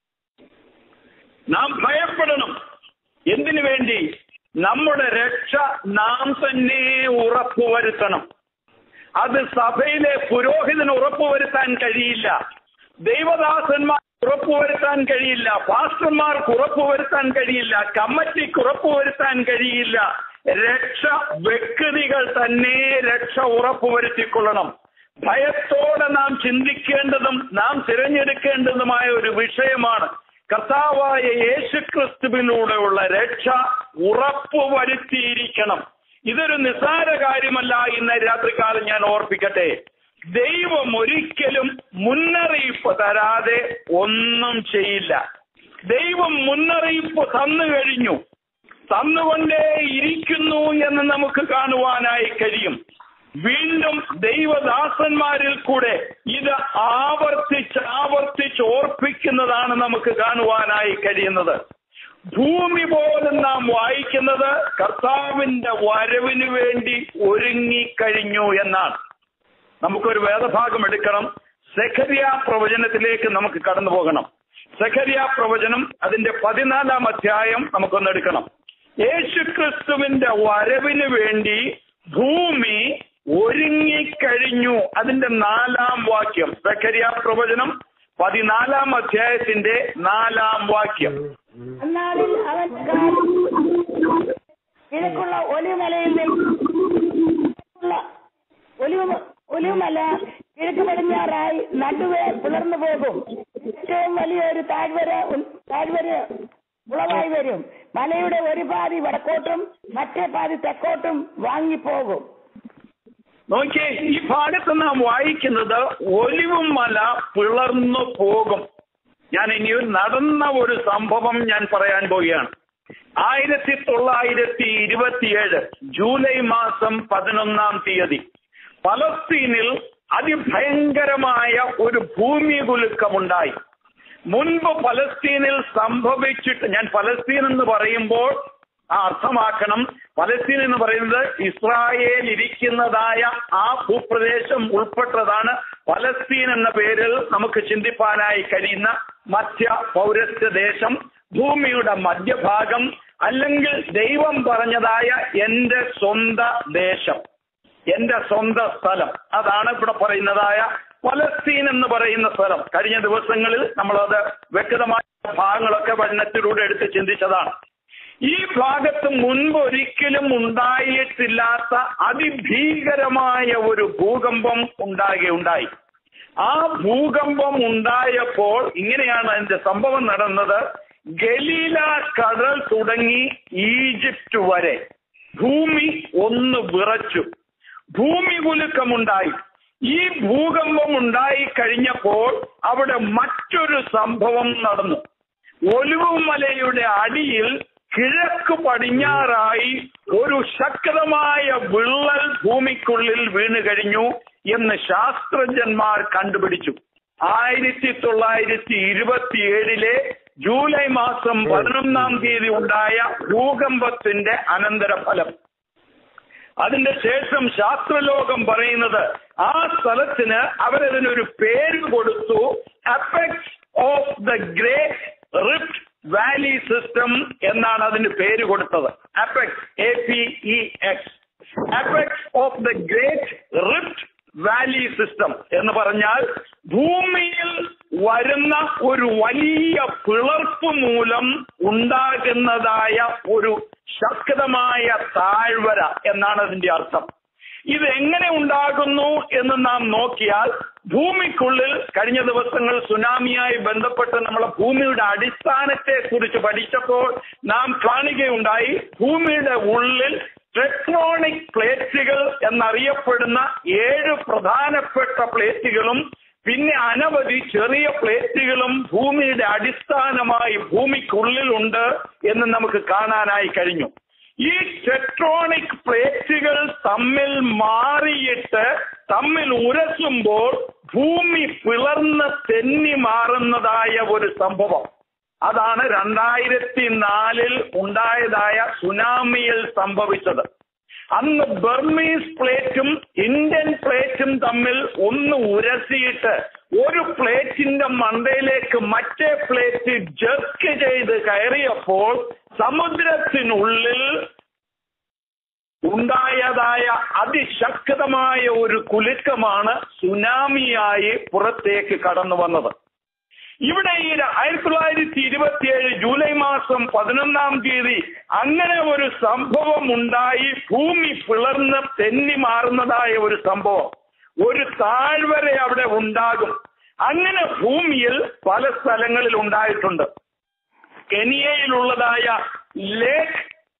നാം ഭയപ്പെടണം എന്തിനു വേണ്ടി നമ്മുടെ രക്ഷ നാം തന്നെ ഉറപ്പുവരുത്തണം അത് സഭയിലെ പുരോഹിതന് ഉറപ്പുവരുത്താൻ കഴിയില്ല ദൈവദാസന്മാർ ഉറപ്പുവരുത്താൻ കഴിയില്ല പാസ്റ്റർമാർക്ക് ഉറപ്പുവരുത്താൻ കഴിയില്ല കമ്മിറ്റിക്ക് ഉറപ്പുവരുത്താൻ കഴിയില്ല രക്ഷ വ്യക്തികൾ തന്നെ രക്ഷ ഉറപ്പുവരുത്തിക്കൊള്ളണം ഭയത്തോടെ നാം ചിന്തിക്കേണ്ടതും നാം തിരഞ്ഞെടുക്കേണ്ടതുമായ ഒരു വിഷയമാണ് കർത്താവായ യേശുക്രിസ്തുവിലൂടെയുള്ള രക്ഷ ഉറപ്പുവരുത്തിയിരിക്കണം ഇതൊരു നിസ്സാര കാര്യമല്ല ഇന്ന് രാത്രികാലം ഞാൻ ഓർപ്പിക്കട്ടെ ദൈവം ഒരിക്കലും മുന്നറിയിപ്പ് തരാതെ ഒന്നും ചെയ്യില്ല ദൈവം മുന്നറിയിപ്പ് തന്നു കഴിഞ്ഞു തന്നുകൊണ്ടേ ഇരിക്കുന്നു എന്ന് നമുക്ക് കാണുവാനായി കഴിയും വീണ്ടും ദൈവദാസന്മാരിൽ കൂടെ ഇത് ആവർത്തിച്ച് ആവർത്തിച്ച് ഓർപ്പിക്കുന്നതാണ് നമുക്ക് കാണുവാനായി കഴിയുന്നത് ഭൂമി പോലും നാം വായിക്കുന്നത് കർത്താവിന്റെ വരവിന് വേണ്ടി ഒരുങ്ങിക്കഴിഞ്ഞു എന്നാണ് നമുക്കൊരു വേദഭാഗം എടുക്കണം സെഖരിയ പ്രവചനത്തിലേക്ക് നമുക്ക് കടന്നു പോകണം സെഖരിയ പ്രവചനം അതിന്റെ പതിനാലാം അധ്യായം നമുക്കൊന്ന് എടുക്കണം യേശുക്രിസ്തുവിന്റെ വരവിന് വേണ്ടി ഭൂമി ഒരുങ്ങിക്കഴിഞ്ഞു അതിന്റെ നാലാം വാക്യം സെഖരിയ പ്രവചനം പതിനാലാം അധ്യായത്തിന്റെ നാലാം വാക്യം അന്നാളിൽ അവൻ കാലിൽ കിഴക്കുള്ള ഒലിമലയിൽ നിന്നുള്ള ഒലിവ് ഒലിവുമല കിഴക്ക് പടിഞ്ഞാറായി നടുവേ പുലർന്നു പോകും ഏറ്റവും വലിയൊരു താഴ്വര ഉൾ- താഴ്വര ഉളവായി വരും മലയുടെ ഒരു പാതി വടക്കോട്ടും മറ്റേ പാതി തെക്കോട്ടും വാങ്ങിപ്പോകും നോക്കിയേ ഈ ഭാഗത്ത് നാം വായിക്കുന്നത് ഒലിവും മല പിളർന്നു പോകും ഞാൻ ഇനി ഒരു നടന്ന ഒരു സംഭവം ഞാൻ പറയാൻ പോവുകയാണ് ആയിരത്തി തൊള്ളായിരത്തി ഇരുപത്തിയേഴ് ജൂലൈ മാസം പതിനൊന്നാം തീയതി പലസ്തീനിൽ അതിഭയങ്കരമായ ഒരു ഭൂമി കുലുക്കമുണ്ടായി മുൻപ് പലസ്തീനിൽ സംഭവിച്ചിട്ട് ഞാൻ പലസ്തീൻ എന്ന് പറയുമ്പോൾ ആ അർത്ഥമാക്കണം പലസ്തീൻ എന്ന് പറയുന്നത് ഇസ്രായേൽ ഇരിക്കുന്നതായ ആ ഭൂപ്രദേശം ഉൾപ്പെട്ടതാണ് പലസ്തീൻ എന്ന പേരിൽ നമുക്ക് ചിന്തിപ്പാനായി കഴിയുന്ന മധ്യ പൗരസ്ത്യ ദേശം ഭൂമിയുടെ മധ്യഭാഗം അല്ലെങ്കിൽ ദൈവം പറഞ്ഞതായ എന്റെ സ്വന്ത ദേശം എന്റെ സ്വന്തം സ്ഥലം അതാണ് ഇവിടെ പറയുന്നതായ പലസ്തീൻ എന്ന് പറയുന്ന സ്ഥലം കഴിഞ്ഞ ദിവസങ്ങളിൽ നമ്മളത് വ്യക്തമായ ഭാഗങ്ങളൊക്കെ പഠനത്തിലൂടെ എടുത്ത് ചിന്തിച്ചതാണ് ഈ ഭാഗത്ത് മുൻപ് ഒരിക്കലും ഉണ്ടായിട്ടില്ലാത്ത അതിഭീകരമായ ഒരു ഭൂകമ്പം ഉണ്ടാകുകയുണ്ടായി ആ ഭൂകമ്പം ഉണ്ടായപ്പോൾ ഇങ്ങനെയാണ് അതിന്റെ സംഭവം നടന്നത് ഗലീല കടൽ തുടങ്ങി ഈജിപ്റ്റ് വരെ ഭൂമി ഒന്ന് വിറച്ചു ഭൂമി കുലുക്കമുണ്ടായി ഈ ഭൂകമ്പം ഉണ്ടായി കഴിഞ്ഞപ്പോൾ അവിടെ മറ്റൊരു സംഭവം നടന്നു ഒലിവുമലയുടെ അടിയിൽ കിഴക്ക് പടിഞ്ഞാറായി ഒരു ശക്തമായ വിള്ളൽ ഭൂമിക്കുള്ളിൽ വീണു കഴിഞ്ഞു എന്ന് ശാസ്ത്രജ്ഞന്മാർ കണ്ടുപിടിച്ചു ആയിരത്തി തൊള്ളായിരത്തി ഇരുപത്തിയേഴിലെ ജൂലൈ മാസം പതിനൊന്നാം തീയതി ഉണ്ടായ ഭൂകമ്പത്തിന്റെ അനന്തരഫലം അതിന്റെ ശേഷം ശാസ്ത്രലോകം പറയുന്നത് ആ സ്ഥലത്തിന് അവരതിനൊരു പേര് കൊടുത്തു apex of the great rift valley system എന്നാണ് അതിന് പേര് കൊടുത്തത് apex A P E X apex of the great rift valley system എന്ന് പറഞ്ഞാൽ ഭൂമിയിൽ വരുന്ന ഒരു വലിയ പിളർപ്പ് മൂലം ഉണ്ടാകുന്നതായ ഒരു ശക്തമായ താഴ്വര എന്നാണ് അതിന്റെ അർത്ഥം ഇത് എങ്ങനെ ഉണ്ടാകുന്നു എന്ന് നാം നോക്കിയാൽ ഭൂമിക്കുള്ളിൽ കഴിഞ്ഞ ദിവസങ്ങൾ സുനാമിയായി ബന്ധപ്പെട്ട് നമ്മളെ ഭൂമിയുടെ അടിസ്ഥാനത്തെ കുറിച്ച് പഠിച്ചപ്പോൾ നാം കാണുകയുണ്ടായി ഭൂമിയുടെ ഉള്ളിൽ ടെക്ട്രോണിക് പ്ലേറ്റുകൾ എന്നറിയപ്പെടുന്ന ഏഴ് പ്രധാനപ്പെട്ട പ്ലേറ്റുകളും പിന്നെ അനവധി ചെറിയ പ്ലേറ്റുകളും ഭൂമിയുടെ അടിസ്ഥാനമായി ഭൂമിക്കുള്ളിലുണ്ട് എന്ന് നമുക്ക് കാണാനായി കഴിഞ്ഞു ഈ ടെക്ട്രോണിക് പ്ലേറ്റുകൾ തമ്മിൽ മാറിയിട്ട് തമ്മിൽ ഉരസുമ്പോൾ ഭൂമി പിളർന്ന് തെന്നി മാറുന്നതായ ഒരു സംഭവം അതാണ് രണ്ടായിരത്തി നാലിൽ ഉണ്ടായതായ സുനാമിയിൽ സംഭവിച്ചത് അന്ന് ബർമീസ് പ്ലേറ്റും ഇന്ത്യൻ പ്ലേറ്റും തമ്മിൽ ഒന്ന് ഉരസിയിട്ട് ഒരു പ്ലേറ്റിന്റെ മണ്ടയിലേക്ക് മറ്റേ പ്ലേറ്റ് ജർക്ക് ചെയ്ത് കയറിയപ്പോൾ സമുദ്രത്തിനുള്ളിൽ ഉണ്ടായതായ അതിശക്തമായ ഒരു കുലുക്കമാണ് സുനാമിയായി പുറത്തേക്ക് കടന്നു വന്നത് ഇവിടെ ഈ ആയിരത്തി തൊള്ളായിരത്തി ഇരുപത്തിയേഴ് ജൂലൈ മാസം പതിനൊന്നാം തീയതി അങ്ങനെ ഒരു സംഭവം ഉണ്ടായി ഭൂമി പിളർന്ന് തെന്നി മാറുന്നതായ ഒരു സംഭവം ഒരു താഴ്വര അവിടെ ഉണ്ടാകും അങ്ങനെ ഭൂമിയിൽ പല സ്ഥലങ്ങളിൽ ഉണ്ടായിട്ടുണ്ട് കെനിയയിലുള്ളതായ ലേക്ക്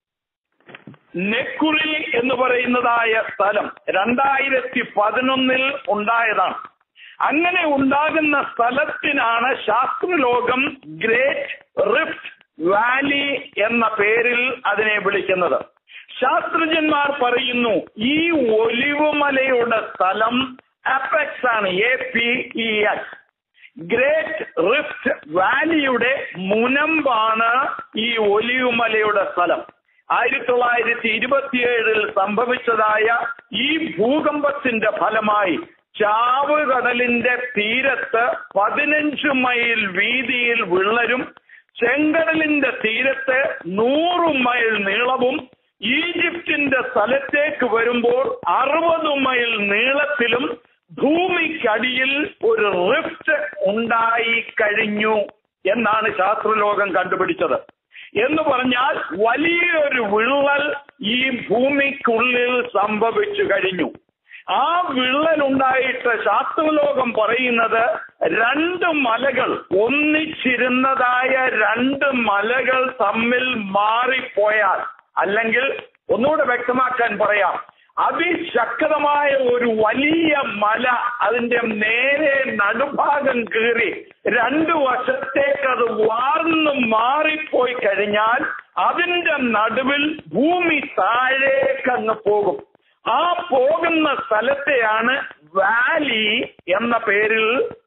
നെക്കുറി എന്ന് പറയുന്നതായ സ്ഥലം രണ്ടായിരത്തി പതിനൊന്നിൽ ഉണ്ടായതാണ് അങ്ങനെ ഉണ്ടാകുന്ന സ്ഥലത്തിനാണ് ശാസ്ത്രലോകം ഗ്രേറ്റ് റിഫ്റ്റ് വാലി എന്ന പേരിൽ അതിനെ വിളിക്കുന്നത് ശാസ്ത്രജ്ഞന്മാർ പറയുന്നു ഈ ഒലിവുമലയുടെ സ്ഥലം അപെക്സ് ആണ് A P E X great rift വാലിയുടെ മുനമ്പാണ് ഈ ഒലിവുമലയുടെ സ്ഥലം ആയിരത്തി തൊള്ളായിരത്തി ഇരുപത്തിയേഴിൽ സംഭവിച്ചതായ ഈ ഭൂകമ്പത്തിന്റെ ഫലമായി ചാവ് കടലിന്റെ തീരത്ത് പതിനഞ്ച് മൈൽ വീതിയിൽ വിള്ളലും ചെങ്കടലിന്റെ തീരത്ത് നൂറ് മൈൽ നീളവും ഈജിപ്തിന്റെ സ്ഥലത്തേക്ക് വരുമ്പോൾ അറുപത് മൈൽ നീളത്തിലും ഭൂമിക്കടിയിൽ ഒരു റിഫ്റ്റ് ഉണ്ടായി കഴിഞ്ഞു എന്നാണ് ശാസ്ത്രലോകം കണ്ടുപിടിച്ചത് എന്ന് പറഞ്ഞാൽ വലിയൊരു വിള്ളൽ ഈ ഭൂമിക്കുള്ളിൽ സംഭവിച്ചു കഴിഞ്ഞു ആ വിള്ളലുണ്ടായിട്ട് ശാസ്ത്രലോകം പറയുന്നത് രണ്ട് മലകൾ ഒന്നിച്ചിരുന്നതായ രണ്ട് മലകൾ തമ്മിൽ മാറിപ്പോയാൽ അല്ലെങ്കിൽ ഒന്നുകൂടെ വ്യക്തമാക്കാൻ പറയാം അതിശക്തമായ ഒരു വലിയ മല അതിന്റെ നേരെ നടുഭാഗം കീറി രണ്ടു വശത്തേക്ക് അത് വാർന്നു മാറിപ്പോയി കഴിഞ്ഞാൽ അതിന്റെ നടുവിൽ ഭൂമി താഴേക്ക് അങ്ങ് പോകും ആ പോകുന്ന സ്ഥലത്തെയാണ് വാലി എന്ന പേരിൽ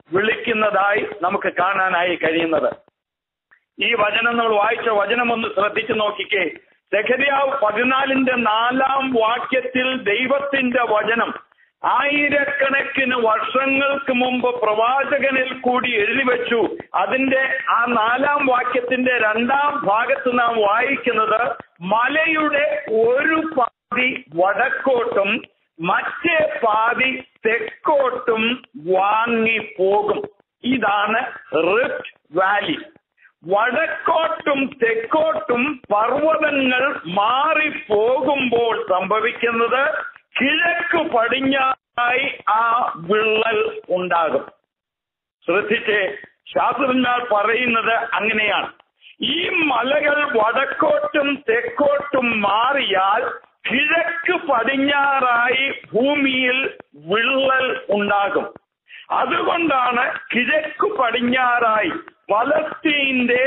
വിളിക്കുന്നതായി നമുക്ക് കാണാനായി കഴിയുന്നത് ഈ വചനം നമ്മൾ വായിച്ച വചനം ഒന്ന് ശ്രദ്ധിച്ചു നോക്കിക്കേ സെഖരിയാവ് പതിനാലിന്റെ നാലാം വാക്യത്തിൽ ദൈവത്തിന്റെ വചനം ആയിരക്കണക്കിന് വർഷങ്ങൾക്ക് മുമ്പ് പ്രവാചകനിൽ കൂടി എഴുതി വെച്ചു അതിന്റെ ആ നാലാം വാക്യത്തിന്റെ രണ്ടാം ഭാഗത്ത് നാം വായിക്കുന്നത് മലയുടെ ഒരു പാതി വടക്കോട്ടും മറ്റേ പാതി തെക്കോട്ടും വാങ്ങിപ്പോകും ഇതാണ് റിഫ്റ്റ് വാലി വടക്കോട്ടും തെക്കോട്ടും പർവ്വതങ്ങൾ മാറിപ്പോകുമ്പോൾ സംഭവിക്കുന്നത് കിഴക്ക് പടിഞ്ഞാറായി ആ വിള്ളൽ ഉണ്ടാകും ശ്രദ്ധിച്ചേ ശാസ്ത്രജ്ഞർ പറയുന്നത് അങ്ങനെയാണ് ഈ മലകൾ വടക്കോട്ടും തെക്കോട്ടും മാറിയാൽ കിഴക്ക് പടിഞ്ഞാറായി ഭൂമിയിൽ വിള്ളൽ ഉണ്ടാകും അതുകൊണ്ടാണ് കിഴക്ക് പടിഞ്ഞാറായി പലസ്തീന്റെ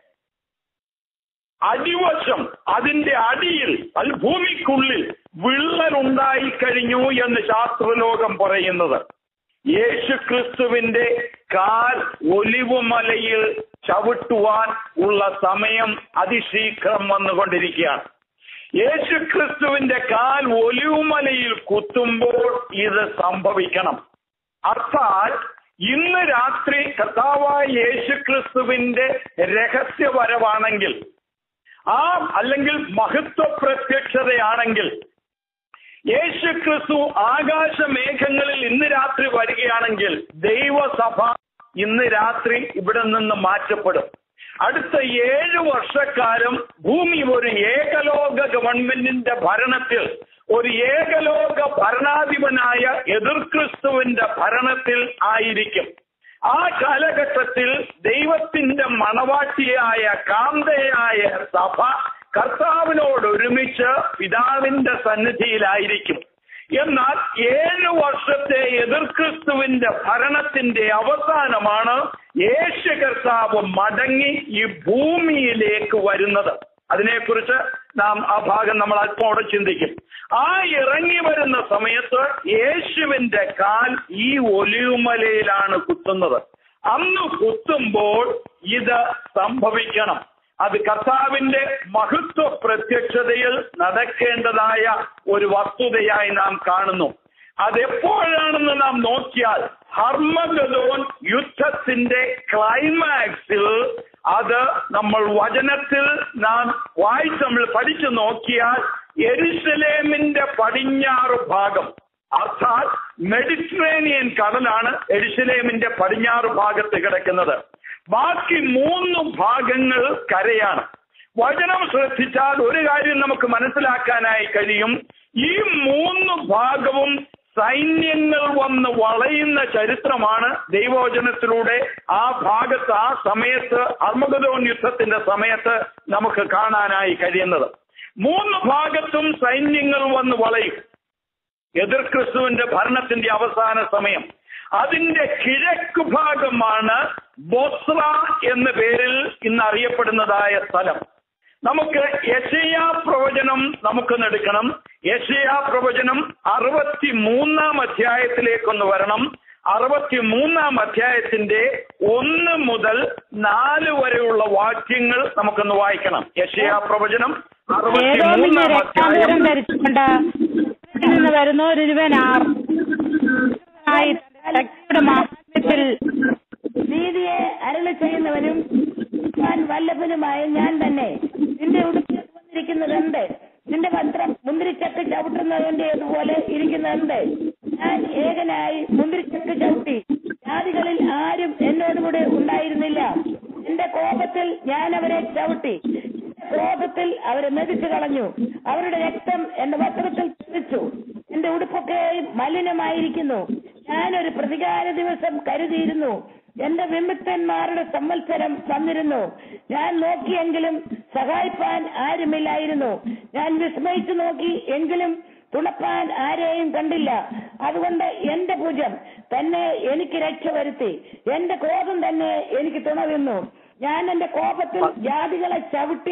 അടിവശം അതിന്റെ അടിയിൽ അത് ഭൂമിക്കുള്ളിൽ വിള്ളൽ ഉണ്ടായി കഴിഞ്ഞു എന്ന് ശാസ്ത്രലോകം പറയുന്നത് യേശു ക്രിസ്തുവിന്റെ കാൽ ഒലിവുമലയിൽ ചവിട്ടുവാൻ ഉള്ള സമയം അതിശീഘ്രം വന്നുകൊണ്ടിരിക്കുകയാണ് യേശു ക്രിസ്തുവിന്റെ കാൽ ഒലിവുമലയിൽ കുത്തുമ്പോൾ ഇത് സംഭവിക്കണം അർത്ഥാൽ ഇന്ന് രാത്രി കർത്താവായ യേശു ക്രിസ്തുവിന്റെ രഹസ്യവരവാണെങ്കിൽ ആ അല്ലെങ്കിൽ മഹത്വ പ്രത്യക്ഷതയാണെങ്കിൽ യേശു ക്രിസ്തു ആകാശ മേഘങ്ങളിൽ ഇന്ന് രാത്രി വരികയാണെങ്കിൽ ദൈവസഭ ഇന്ന് രാത്രി ഇവിടെ നിന്ന് മാറ്റപ്പെടും അടുത്ത ഏഴ് വർഷക്കാലം ഭൂമി ഒരു ഏകലോക ഗവൺമെന്റിന്റെ ഭരണത്തിൽ ഒരു ഏകലോക ഭരണാധിപനായ എതിർ ക്രിസ്തുവിന്റെ ഭരണത്തിൽ ആയിരിക്കും ആ കാലഘട്ടത്തിൽ ദൈവത്തിന്റെ മണവാട്ടിയായ കാന്തയായ സഭ കർത്താവിനോട് ഒരുമിച്ച് പിതാവിന്റെ സന്നിധിയിലായിരിക്കും എന്നാൽ ഏഴ് വർഷത്തെ എതിർ ക്രിസ്തുവിന്റെ ഭരണത്തിന്റെ അവസാനമാണ് യേശു കർത്താവ് മടങ്ങി ഈ ഭൂമിയിലേക്ക് വരുന്നത് അതിനെക്കുറിച്ച് നാം ആ ഭാഗം നമ്മൾ അല്പോടെ ചിന്തിക്കും ആ ഇറങ്ങി വരുന്ന സമയത്ത് യേശുവിന്റെ കാൽ ഈ ഒലിവുമലയിലാണ് കുത്തുന്നത് അന്ന് കുത്തുമ്പോൾ ഇത് സംഭവിക്കണം അത് കർത്താവിന്റെ മഹത്വ പ്രത്യക്ഷതയിൽ നടക്കേണ്ടതായ ഒരു വസ്തുതയായി നാം കാണുന്നു അതെപ്പോഴാണെന്ന് നാം നോക്കിയാൽ ഹർമഗതോൻ യുദ്ധത്തിന്റെ ക്ലൈമാക്സിൽ അത് നമ്മൾ വചനത്തിൽ നാം വായിച്ച് നമ്മൾ പഠിച്ചു നോക്കിയാൽ എരുസലേമിന്റെ പടിഞ്ഞാറ് ഭാഗം അർത്ഥാൽ മെഡിറ്ററേനിയൻ കടലാണ് എരുസലേമിന്റെ പടിഞ്ഞാറ് ഭാഗത്ത് കിടക്കുന്നത് ബാക്കി മൂന്ന് ഭാഗങ്ങൾ കരയാണ് വചനം ശ്രദ്ധിച്ചാൽ ഒരു കാര്യം നമുക്ക് മനസ്സിലാക്കാനായി കഴിയും ഈ മൂന്ന് ഭാഗവും സൈന്യങ്ങൾ വന്ന് വളയുന്ന ചരിത്രമാണ് ദൈവവചനത്തിലൂടെ ആ ഭാഗത്ത് ആ സമയത്ത് അർമഗതോൻ യുദ്ധത്തിന്റെ സമയത്ത് നമുക്ക് കാണാനായി കഴിയുന്നത് മൂന്ന് ഭാഗത്തും സൈന്യങ്ങൾ വന്ന് വളയും എതിർ ക്രിസ്തുവിന്റെ ഭരണത്തിന്റെ അവസാന സമയം അതിന്റെ കിഴക്ക് ഭാഗമാണ് ബൊസ്ര എന്ന പേരിൽ ഇന്ന് അറിയപ്പെടുന്നതായ സ്ഥലം നമുക്ക് യശയാ പ്രവചനം നമുക്കൊന്ന് എടുക്കണം യശയാ പ്രവചനം അറുപത്തി മൂന്നാം അധ്യായത്തിലേക്കൊന്ന് വരണം അറുപത്തി മൂന്നാം അധ്യായത്തിന്റെ ഒന്ന് മുതൽ നാല് വരെയുള്ള വാക്യങ്ങൾ നമുക്കൊന്ന് വായിക്കണം യശയാ പ്രവചനം അറുപത്തി ഏതോമിന്റെ മൂന്നാം രക്താന്തരം അധ്യായം ധരിച്ചുകൊണ്ട് ഇവിടെ നിന്ന് വരുന്ന ഒരുവനാർ ആയി ശക്തിയുടെ മാഹാത്മ്യത്തിൽ നീതിയെ അരുളി ചെയ്യുന്നവനും ഞാൻ വല്ലഭനുമായ ഞാൻ തന്നെ നിന്റെ ഉടുപ്പിൽ വന്നിരിക്കുന്നത് എന്ത് നിന്റെ വസ്ത്രം മുന്തിരിച്ചക്ക് ചവിട്ടുന്നതിന്റെ അതുപോലെ ഇരിക്കുന്നത് ഞാൻ ഏകനായി മുന്തിരിച്ചക്ക് ചവിട്ടി ജാതികളിൽ ആരും എന്നോടുകൂടെ ഉണ്ടായിരുന്നില്ല എന്റെ കോപത്തിൽ ഞാൻ അവരെ ചവിട്ടി എന്റെ ക്രോധത്തിൽ അവരെ മെതിച്ചു കളഞ്ഞു അവരുടെ രക്തം എന്റെ വസ്ത്രത്തിൽ തെറിച്ചു എന്റെ ഉടുപ്പൊക്കെയും മലിനമായിരിക്കുന്നു ഞാനൊരു പ്രതികാര ദിവസം കരുതിയിരുന്നു എന്റെ വിമുക്തന്മാരുടെ സംവത്സരം വന്നിരുന്നു ഞാൻ നോക്കിയെങ്കിലും സഹായിപ്പാൻ ആരുമില്ലായിരുന്നു ഞാൻ വിസ്മയിച്ചു നോക്കി എങ്കിലും തുണപ്പാൻ ആരെയും കണ്ടില്ല അതുകൊണ്ട് എന്റെ ഭുജം തന്നെ എനിക്ക് രക്ഷ വരുത്തി എന്റെ ക്രോധം തന്നെ എനിക്ക് തുണ നിന്നു ഞാൻ എന്റെ കോപത്തിൽ ജാതികളെ ചവിട്ടി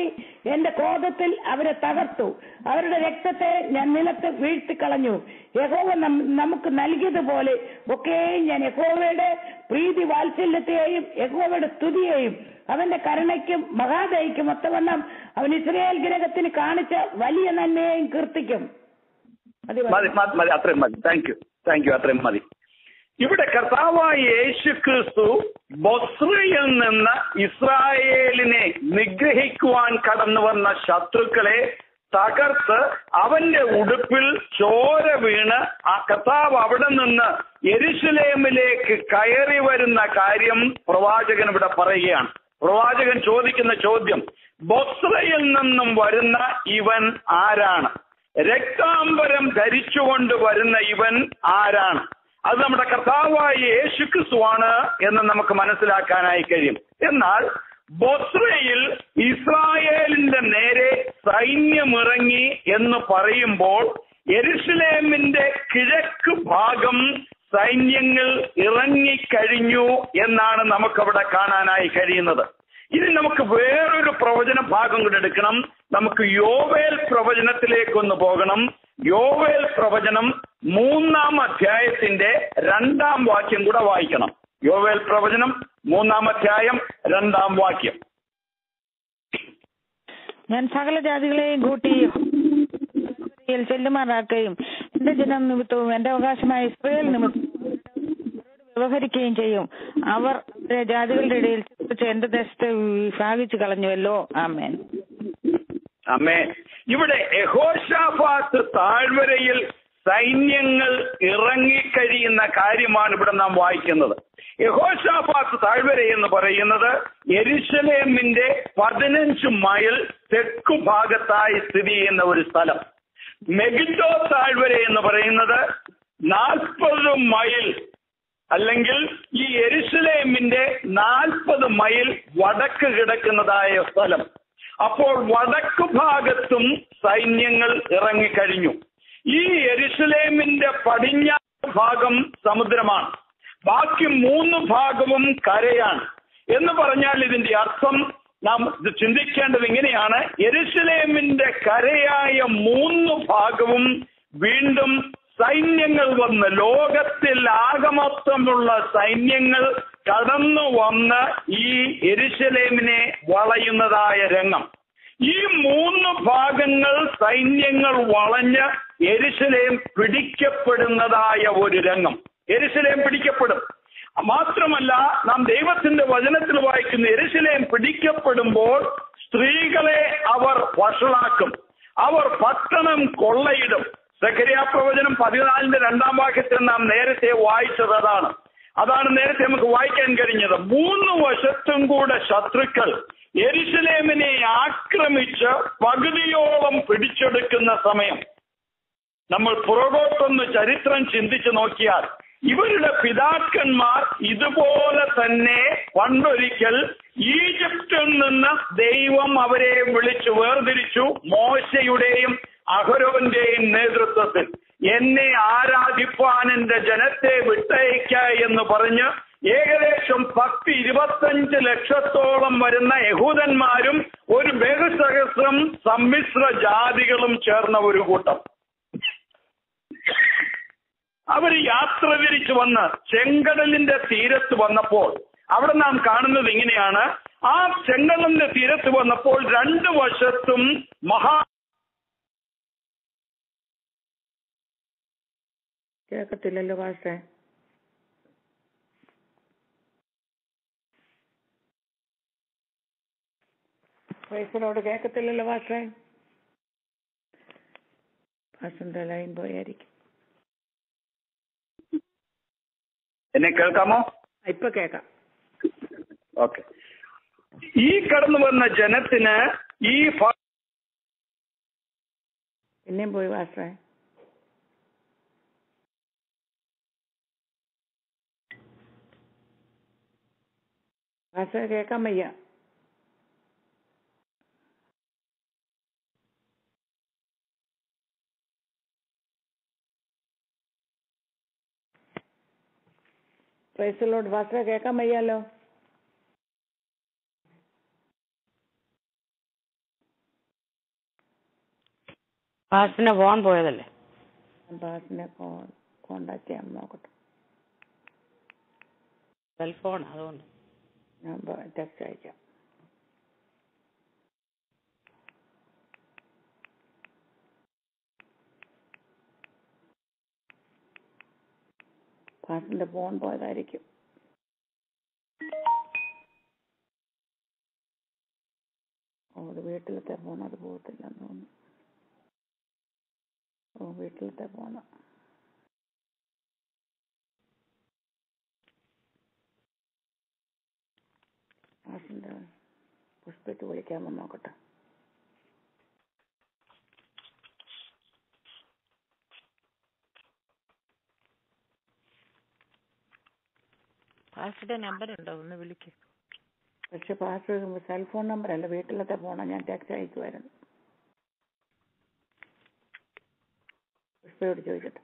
എന്റെ ക്രോധത്തിൽ അവരെ തകർത്തു അവരുടെ രക്തത്തെ ഞാൻ നിലത്ത് വീഴ്ത്തിക്കളഞ്ഞു യഹോവ നം- നമുക്ക് നൽകിയതുപോലെ ഒക്കെയും ഞാൻ യഹോവയുടെ പ്രീതി വാത്സല്യത്തെയും യഹോവയുടെ സ്തുതിയെയും അവന്റെ കരുണയ്ക്കും മഹാദയ്ക്കും ഒത്തവണ്ണം അവൻ ഇസ്രയേൽ ഗ്രഹത്തിന് കാണിച്ച വലിയ നന്മയെയും കീർത്തിക്കും മതി മതി. മതി മതി മതി അത്രയും മതി താങ്ക് യു താങ്ക് യു അത്രയും മതി ഇവിടെ കർത്താവായ യേശു ക്രിസ്തു ബൊസ്രയിൽ നിന്ന് ഇസ്രായേലിനെ നിഗ്രഹിക്കുവാൻ കടന്നു വന്ന ശത്രുക്കളെ തകർത്ത് അവന്റെ ഉടുപ്പിൽ ചോര വീണ് ആ കർത്താവ് അവിടെ നിന്ന് എരുശലേമിലേക്ക് കയറി വരുന്ന കാര്യം പ്രവാചകൻ ഇവിടെ പറയുകയാണ് പ്രവാചകൻ ചോദിക്കുന്ന ചോദ്യം ബൊസ്രയിൽ നിന്നും വരുന്ന ഇവൻ ആരാണ് രക്താംബരം ധരിച്ചുകൊണ്ട് വരുന്ന ഇവൻ ആരാണ് അത് നമ്മുടെ കർത്താവായ യേശു ക്രിസ്തുവാണ് എന്ന് നമുക്ക് മനസ്സിലാക്കാനായി കഴിയും എന്നാൽ ബൊസ്രയിൽ ഇസ്രായേലിന്റെ നേരെ സൈന്യമിറങ്ങി എന്ന് പറയുമ്പോൾ എരുസലേമിന്റെ കിഴക്ക് ഭാഗം സൈന്യങ്ങൾ ഇറങ്ങിക്കഴിഞ്ഞു എന്നാണ് നമുക്കവിടെ കാണാനായി കഴിയുന്നത് ഇനി നമുക്ക് വേറൊരു പ്രവചന ഭാഗം കൂടെ എടുക്കണം നമുക്ക് യോവേൽ പ്രവചനത്തിലേക്കൊന്ന് പോകണം യോവേൽ പ്രവചനം മൂന്നാം അധ്യായത്തിന്റെ രണ്ടാം വാക്യം കൂടെ വായിക്കണം യോവേൽ പ്രവചനം മൂന്നാം അധ്യായം രണ്ടാം വാക്യം ഞാൻ സകല ജാതികളെയും കൂട്ടി യിൽ ചെല്ലുമാറാക്കുകയും എന്റെ ജനം നിമിത്തവും എന്റെ അവകാശമായ ഇസ്രയേൽ നിമിത്തവും അവരോട് വ്യവഹരിക്കുകയും ചെയ്യും അവർ അവരെ ജാതികളുടെ ഇടയിൽ ചിന്തിച്ച് എന്റെ ദേശത്തെ വിഭാഗിച്ചു കളഞ്ഞുവല്ലോ ആമേൻ അമ്മേ ഇവിടെ യഹോഷാഫാത്ത് താഴ്വരയിൽ സൈന്യങ്ങൾ ഇറങ്ങിക്കഴിയുന്ന കാര്യമാണ് ഇവിടെ നാം വായിക്കുന്നത് യഹോഷാഫാത്ത് താഴ്വര എന്ന് പറയുന്നത് എരുശലേമിന്റെ പതിനഞ്ച് മൈൽ തെക്കു ഭാഗത്തായി സ്ഥിതി ചെയ്യുന്ന ഒരു സ്ഥലം മെഗിഡോ താഴ്വര എന്ന് പറയുന്നത് നാൽപ്പത് മൈൽ അല്ലെങ്കിൽ ഈ എരുസലേമിന്റെ നാൽപ്പത് മൈൽ വടക്ക് കിടക്കുന്നതായ സ്ഥലം അപ്പോൾ വടക്ക് ഭാഗത്തും സൈന്യങ്ങൾ ഇറങ്ങിക്കഴിഞ്ഞു ഈ എരുസലേമിന്റെ പടിഞ്ഞാറ് ഭാഗം സമുദ്രമാണ് ബാക്കി മൂന്ന് ഭാഗവും കരയാണ് എന്ന് പറഞ്ഞാൽ ഇതിന്റെ അർത്ഥം നാം ഇത് ചിന്തിക്കേണ്ടത് ഇങ്ങനെയാണ് എരുസലേമിന്റെ കരയായ മൂന്ന് ഭാഗവും വീണ്ടും സൈന്യങ്ങൾ വന്ന് ലോകത്തിൽ ആകമൊത്തമുള്ള സൈന്യങ്ങൾ കടന്നു വന്ന് ഈ എരുശലേമിനെ വളയുന്നതായ രംഗം ഈ മൂന്ന് ഭാഗങ്ങൾ സൈന്യങ്ങൾ വളഞ്ഞ് എരുശലേം പിടിക്കപ്പെടുന്നതായ ഒരു രംഗം എരുശലേം പിടിക്കപ്പെടും മാത്രമല്ല നാം ദൈവത്തിന്റെ വചനത്തിൽ വായിക്കുന്ന എരുശലേം പിടിക്കപ്പെടുമ്പോൾ സ്ത്രീകളെ അവർ വഷളാക്കും അവർ പട്ടണം കൊള്ളയിടും സഖരിയ പ്രവചനം പതിനാലിന്റെ രണ്ടാം വാക്യത്തിൽ നാം നേരത്തെ വായിച്ചത് അതാണ് അതാണ് നേരത്തെ നമുക്ക് വായിക്കാൻ കഴിഞ്ഞത് മൂന്ന് വശത്തും കൂടെ ശത്രുക്കൾ എരുസലേമിനെ ആക്രമിച്ച് പകുതിയോളം പിടിച്ചെടുക്കുന്ന സമയം നമ്മൾ പുറകോട്ടൊന്ന് ചരിത്രം ചിന്തിച്ചു നോക്കിയാൽ ഇവരുടെ പിതാക്കന്മാർ ഇതുപോലെ തന്നെ പണ്ടൊരിക്കൽ ഈജിപ്തിൽ നിന്ന് ദൈവം അവരെ വിളിച്ചു വേർതിരിച്ചു മോശയുടെയും അഹരോന്റെയും നേതൃത്വത്തിൽ എന്നെ ആരാധിപ്പാൻ എന്റെ ജനത്തെ വിട്ടയക്ക എന്ന് പറഞ്ഞ് ഏകദേശം പത്ത് ഇരുപത്തഞ്ച് ലക്ഷത്തോളം വരുന്ന യഹൂദന്മാരും ഒരു ബഹുസഹസ്രം സമ്മിശ്ര ജാതികളും ചേർന്ന ഒരു കൂട്ടം അവർ യാത്ര തിരിച്ചു വന്ന് ചെങ്കടലിന്റെ തീരത്ത് വന്നപ്പോൾ അവിടെ നാം കാണുന്നത് ഇങ്ങനെയാണ് ആ ചെങ്കടലിന്റെ തീരത്ത് വന്നപ്പോൾ രണ്ട് വശത്തും മഹാ കേൾക്കത്തില്ലല്ലോ പാസ്റ്റേ വയസ്സിനോട് കേൾക്കത്തില്ലല്ലോ പാസ്റ്റേ പാസ്റ്ററിന്റെ ലൈൻ പോയായിരിക്കും എന്നെ കേൾക്കാമോ ഇപ്പൊ കേൾക്കാം ഓക്കെ ഈ കടന്നു വന്ന ജനത്തിന് ഈ ഭ- പിന്നെയും പോയി പാസ്റ്റേ പാസ്റ്റേ കേൾക്കാൻ വയ്യ പ്രൈസിലോട്ട് പാസ്റ്റേ കേൾക്കാൻ വയ്യാലോ പാസ്റ്റിന്റെ ഫോൺ പോയതല്ലേ പാസിനെ കോണ്ടാക്ട് ചെയ്യാൻ നോക്കട്ടെ സെൽഫോൺ അതുകൊണ്ട് ഞാൻ ടെക്സ്റ്റ് അയക്കാം പാസിന്റെ ഫോൺ പോയതായിരിക്കും ഓ അത് വീട്ടിലത്തെ ഫോൺ അത് പോകത്തില്ലെന്ന് തോന്നുന്നു ഓ വീട്ടിലത്തെ ഫോണ് പാസിന്റെ പുഷ്പിട്ട് വിളിക്കാമോ നോക്കട്ടെ പാസ്റ്റിന്റെ നമ്പർ ഉണ്ടോ ഒന്ന് വിളിക്ക് പക്ഷെ പാസ് സെൽഫോൺ നമ്പർ അല്ല വീട്ടിലത്തെ ഫോണാണ് ഞാൻ ടാക്സി അയക്കുമായിരുന്നു പുഷ്പയോട് ചോദിക്കട്ടെ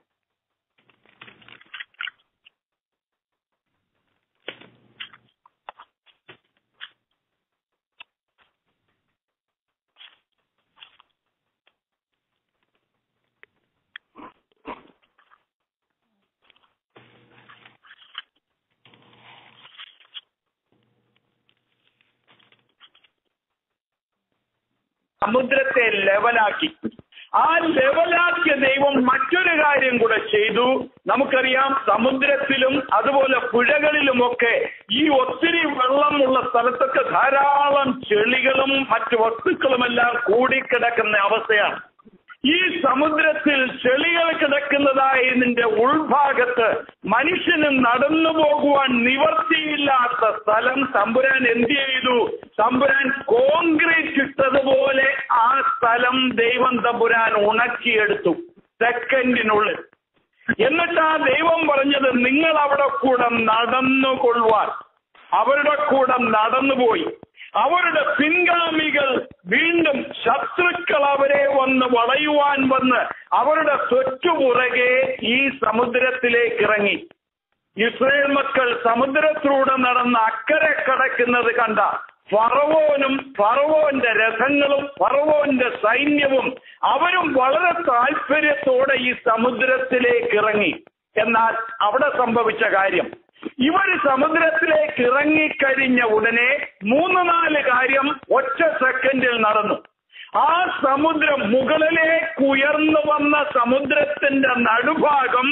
സമുദ്രത്തെ ലെവലാക്കി ആ ലെവലാക്കിയ ദൈവം മറ്റൊരു കാര്യം കൂടെ ചെയ്തു നമുക്കറിയാം സമുദ്രത്തിലും അതുപോലെ പുഴകളിലുമൊക്കെ ഈ ഒത്തിരി വെള്ളമുള്ള സ്ഥലത്തൊക്കെ ധാരാളം ചെളികളും മറ്റു വസ്തുക്കളുമെല്ലാം കൂടിക്കിടക്കുന്ന അവസ്ഥയാണ് ഈ സമുദ്രത്തിൽ ചെളികൾ കിടക്കുന്നതായ ഇതിന്റെ ഉൾഭാഗത്ത് മനുഷ്യന് നടന്നു പോകുവാൻ നിവർത്തിയില്ലാത്ത സ്ഥലം തമ്പുരാൻ എന്ത് ചെയ്തു തമ്പുരാൻ കോൺക്രീറ്റ് ഇട്ടതുപോലെ ആ സ്ഥലം ദൈവം തമ്പുരാൻ ഉണക്കിയെടുത്തു സെക്കൻഡിനുള്ളിൽ എന്നിട്ട് ആ ദൈവം പറഞ്ഞത് നിങ്ങൾ അവിടെ കൂടെ നടന്നുകൊള്ളുവാൻ അവരുടെ കൂടെ നടന്നുപോയി അവരുടെ പിൻഗാമികൾ വീണ്ടും ശത്രുക്കൾ അവരെ വന്ന് വളയുവാൻ വന്ന് അവരുടെ തൊറ്റുപുറകെ ഈ സമുദ്രത്തിലേക്ക് ഇറങ്ങി ഇസ്രയേൽ മക്കൾ സമുദ്രത്തിലൂടെ നടന്ന് അക്കരെ കടക്കുന്നത് കണ്ട ഫറവോനും ഫറവോന്റെ രഥങ്ങളും ഫറവോന്റെ സൈന്യവും അവരും വളരെ താല്പര്യത്തോടെ ഈ സമുദ്രത്തിലേക്ക് ഇറങ്ങി എന്നാൽ അവിടെ സംഭവിച്ച കാര്യം ഇവർ സമുദ്രത്തിലേക്ക് ഇറങ്ങിക്കഴിഞ്ഞ ഉടനെ മൂന്ന് നാല് കാര്യം ഒറ്റ സെക്കൻഡിൽ നടന്നു ആ സമുദ്രം മുകളിലേക്ക് ഉയർന്നു വന്ന സമുദ്രത്തിന്റെ നടുഭാഗം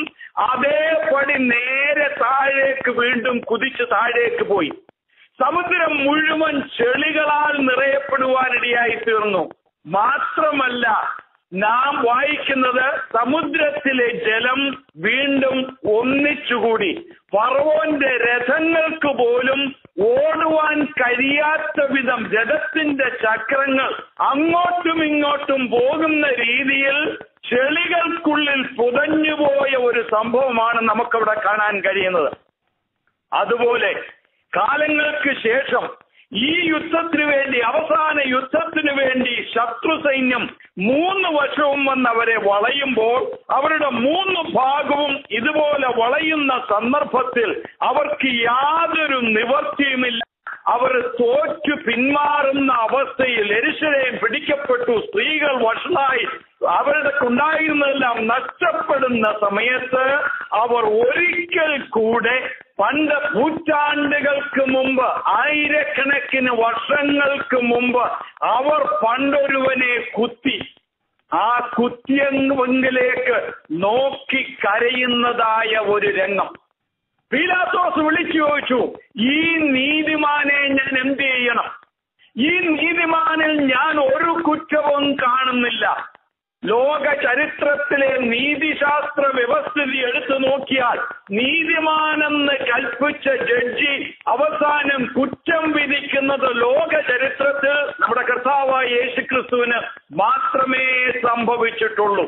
അതേപടി നേരെ താഴേക്ക് വീണ്ടും കുതിച്ച് താഴേക്ക് പോയി സമുദ്രം മുഴുവൻ ചെളികളാൽ നിറയപ്പെടുവാനിടയായി തീർന്നു മാത്രമല്ല നാം വായിക്കുന്നത് സമുദ്രത്തിലെ ജലം വീണ്ടും ഒന്നിച്ചുകൂടി ഫറവോന്റെ രഥങ്ങൾക്ക് പോലും ഓടുവാൻ കഴിയാത്ത വിധം രഥത്തിന്റെ ചക്രങ്ങൾ അങ്ങോട്ടും ഇങ്ങോട്ടും പോകുന്ന രീതിയിൽ ചെളികൾക്കുള്ളിൽ പുതഞ്ഞുപോയ ഒരു സംഭവമാണ് നമുക്കവിടെ കാണാൻ കഴിയുന്നത് അതുപോലെ കാലങ്ങൾക്ക് ശേഷം ഈ യുദ്ധത്തിന് വേണ്ടി അവസാന യുദ്ധത്തിന് വേണ്ടി ശത്രു സൈന്യം മൂന്ന് വശവും വന്ന് അവരെ വളയുമ്പോൾ അവരുടെ മൂന്ന് ഭാഗവും ഇതുപോലെ വളയുന്ന സന്ദർഭത്തിൽ അവർക്ക് യാതൊരു നിവർത്തിയുമില്ല അവർ തോറ്റു പിന്മാറുന്ന അവസ്ഥയിൽ എരിശിലെയും പിടിക്കപ്പെട്ടു സ്ത്രീകൾ വഷളായി അവരുടെ ഉണ്ടായിരുന്നതെല്ലാം നഷ്ടപ്പെടുന്ന സമയത്ത് അവർ ഒരിക്കൽ കൂടെ പണ്ട് നൂറ്റാണ്ടുകൾക്ക് മുമ്പ് ആയിരക്കണക്കിന് വർഷങ്ങൾക്ക് മുമ്പ് അവർ പണ്ടൊരുവനെ കുത്തി ആ കുത്തിയെങ്കിലേക്ക് നോക്കി കരയുന്നതായ ഒരു രംഗം പീലാത്തോസ് വിളിച്ചു ചോദിച്ചു ഈ നീതിമാനെ ഞാൻ എന്ത് ചെയ്യണം ഈ നീതിമാനിൽ ഞാൻ ഒരു കുറ്റവും കാണുന്നില്ല ലോക ചരിത്രത്തിലെ നീതിശാസ്ത്ര വ്യവസ്ഥിതി എടുത്തു നോക്കിയാൽ നീതിമാനെന്ന് കൽപ്പിച്ച ജഡ്ജി അവസാനം കുറ്റം വിധിക്കുന്നത് ലോക ചരിത്രത്തിൽ നമ്മുടെ കർത്താവായ യേശുക്രിസ്തുവിന് മാത്രമേ സംഭവിച്ചിട്ടുള്ളൂ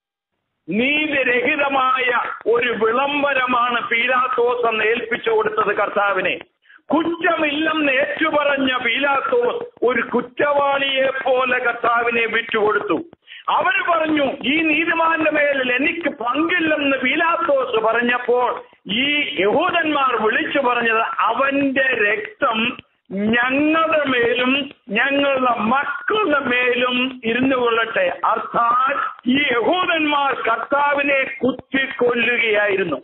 നീതിരഹിതമായ ഒരു വിളംബരമാണ് പീലാത്തോസ് എന്ന് ഏൽപ്പിച്ചു കൊടുത്തത് കർത്താവിനെ കുറ്റമില്ലെന്ന് ഏറ്റുപറഞ്ഞ പീലാത്തോസ് ഒരു കുറ്റവാളിയെ പോലെ കർത്താവിനെ വിറ്റുകൊടുത്തു അവർ പറഞ്ഞു ഈ നീതിമാന്റെ മേലിൽ എനിക്ക് പങ്കില്ലെന്ന് പീലാത്തോസ് പറഞ്ഞപ്പോൾ ഈ യഹൂദന്മാർ വിളിച്ചു പറഞ്ഞത് അവന്റെ രക്തം ഞങ്ങളുടെ മേലും ഞങ്ങളുടെ മക്കളുടെ മേലും ഇരുന്നു കൊള്ളട്ടെ അർത്ഥാൽ ഈ യഹൂദന്മാർ കർത്താവിനെ കുത്തിക്കൊല്ലുകയായിരുന്നു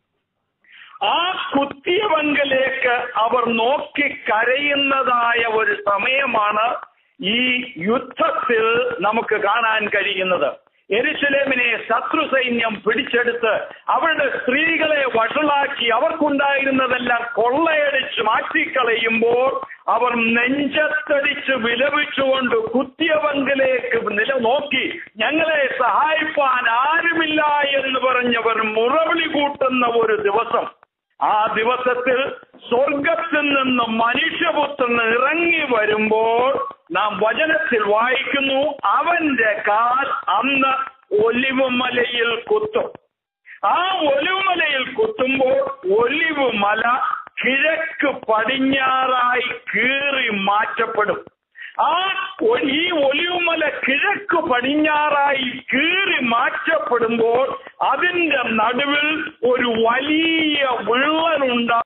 ആ കുത്തിയവങ്കലേക്ക് അവർ നോക്കി കരയുന്നതായ ഒരു സമയമാണ് ഈ യുദ്ധത്തിൽ നമുക്ക് കാണാൻ കഴിയുന്നത് എരുസലേമിനെ ശത്രു സൈന്യം പിടിച്ചെടുത്ത് അവരുടെ സ്ത്രീകളെ വഷളാക്കി അവർക്കുണ്ടായിരുന്നതെല്ലാം കൊള്ളയടിച്ച് മാറ്റിക്കളയുമ്പോൾ അവർ നെഞ്ചത്തടിച്ച് വിലപിച്ചുകൊണ്ട് കുത്തിയവങ്കിലേക്ക് നില നോക്കി ഞങ്ങളെ സഹായിപ്പാൻ ആരുമില്ല എന്ന് പറഞ്ഞവർ മുറവിളി കൂട്ടുന്ന ഒരു ദിവസം ആ ദിവസത്തിൽ സ്വർഗത്തിൽ നിന്ന് മനുഷ്യപുത്രൻ ഇറങ്ങി വരുമ്പോൾ നാം വചനത്തിൽ വായിക്കുന്നു അവന്റെ കാൽ അന്ന് ഒലിവുമലയിൽ കുത്തും ആ ഒലിവുമലയിൽ കുത്തുമ്പോൾ ഒലിവ് മല കിഴക്ക് പടിഞ്ഞാറായി കീറി മാറ്റപ്പെടും ആ ഒ- ഈ ഒലിവുമല കിഴക്ക് പടിഞ്ഞാറായി കീറി മാറ്റപ്പെടുമ്പോൾ അതിന്റെ നടുവിൽ ഒരു വലിയ വിള്ളലുണ്ടാകും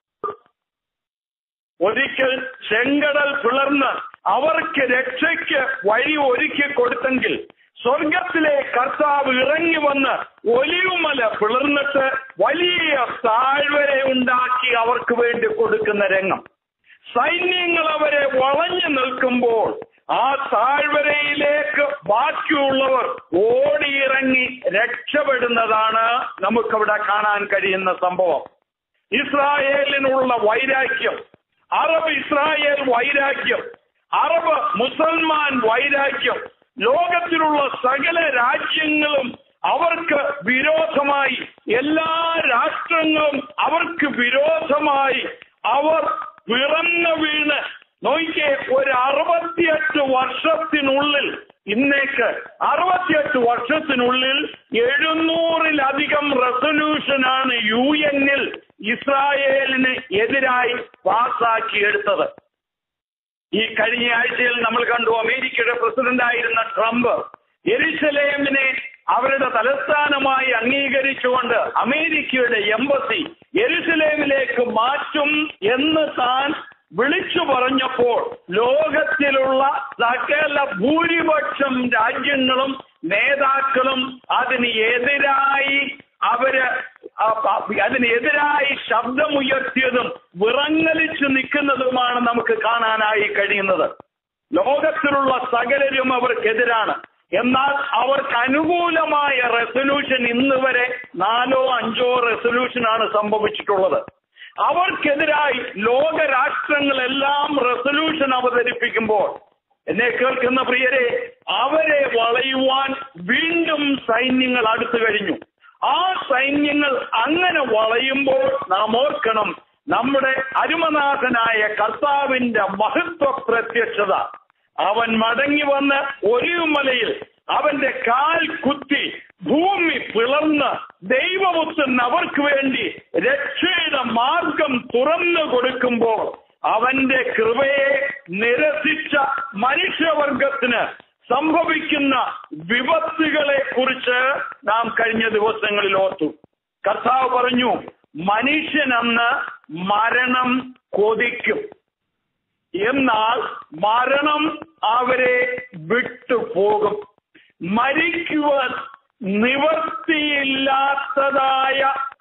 ഒരിക്കൽ ചെങ്കടൽ പിളർന്ന് അവർക്ക് രക്ഷയ്ക്ക് വഴി ഒരുക്കി കൊടുത്തെങ്കിൽ സ്വർഗത്തിലെ കർത്താവ് ഇറങ്ങി വന്ന് ഒലിവുമല പിളർന്നിട്ട് വലിയ താഴ്വര ഉണ്ടാക്കി അവർക്ക് വേണ്ടി കൊടുക്കുന്ന രംഗം സൈന്യങ്ങൾ അവരെ വളഞ്ഞു നിൽക്കുമ്പോൾ ആ താഴ്വരയിലേക്ക് ബാക്കിയുള്ളവർ ഓടിയിറങ്ങി രക്ഷപ്പെടുന്നതാണ് നമുക്കവിടെ കാണാൻ കഴിയുന്ന സംഭവം ഇസ്രായേലിനുള്ള വൈരാഗ്യം അറബ് ഇസ്രായേൽ വൈരാഗ്യം അറബ് മുസൽമാൻ വൈരാഗ്യം ലോകത്തിലുള്ള സകല രാജ്യങ്ങളും അവർക്ക് വിരോധമായി എല്ലാ രാഷ്ട്രങ്ങളും അവർക്ക് വിരോധമായി അവർ പിറന്നു വീണ് നോക്കിയേ ഒരു അറുപത്തിയെട്ട് വർഷത്തിനുള്ളിൽ ഇന്നേക്ക് അറുപത്തിയെട്ട് വർഷത്തിനുള്ളിൽ എഴുന്നൂറിലധികം റെസൊല്യൂഷനാണ് യു എന്നിൽ ഇസ്രായേലിന് എതിരായി പാസാക്കിയെടുത്തത് ഈ കഴിഞ്ഞ ആഴ്ചയിൽ നമ്മൾ കണ്ടു അമേരിക്കയുടെ പ്രസിഡന്റ് ആയിരുന്ന ട്രംപ് എരുസലേമിനെ അവരുടെ തലസ്ഥാനമായി അംഗീകരിച്ചുകൊണ്ട് അമേരിക്കയുടെ എംബസി എരുസലേമിലേക്ക് മാറ്റും എന്ന് താൻ വിളിച്ചു പറഞ്ഞപ്പോൾ ലോകത്തിലുള്ള സകല ഭൂരിപക്ഷം രാജ്യങ്ങളും നേതാക്കളും അതിന് എതിരായി അവര് ആ പ- അതിനെതിരായി ശബ്ദമുയർത്തിയതും വിറങ്ങലിച്ചു നിൽക്കുന്നതുമാണ് നമുക്ക് കാണാനായി കഴിയുന്നത് ലോകത്തിലുള്ള സകലരും അവർക്കെതിരാണ് എന്നാൽ അവർക്ക് അനുകൂലമായ റെസൊല്യൂഷൻ ഇന്ന് വരെ നാലോ അഞ്ചോ റെസൊല്യൂഷനാണ് സംഭവിച്ചിട്ടുള്ളത് അവർക്കെതിരായി ലോക രാഷ്ട്രങ്ങളെല്ലാം റെസൊല്യൂഷൻ അവതരിപ്പിക്കുമ്പോൾ എന്നെ കേൾക്കുന്ന പ്രിയരെ അവരെ വളയുവാൻ വീണ്ടും സൈന്യങ്ങൾ അടുത്തു കഴിഞ്ഞു ആ സൈന്യങ്ങൾ അങ്ങനെ വളയുമ്പോൾ നാം ഓർക്കണം നമ്മുടെ അരുമനാഥനായ കർത്താവിന്റെ മഹത്വ പ്രത്യക്ഷത അവൻ മടങ്ങി വന്ന് ഒലിവുമലയിൽ അവന്റെ കാൽ കുത്തി ഭൂമി പിളർന്ന് ദൈവപുത്രൻ അവർക്ക് വേണ്ടി രക്ഷയുടെ മാർഗം തുറന്നു കൊടുക്കുമ്പോൾ അവന്റെ കൃപയെ നിരസിച്ച മനുഷ്യവർഗത്തിന് സംഭവിക്കുന്ന വിപത്തുകളെ കുറിച്ച് നാം കഴിഞ്ഞ ദിവസങ്ങളിൽ ഓർത്തു കർത്താവ് പറഞ്ഞു മനുഷ്യൻ അന്ന് മരണം കൊതിക്കും എന്നാൽ മരണം അവരെ വിട്ടുപോകും മരിക്കുവാൻ നിവർത്തിയില്ലാത്തതായ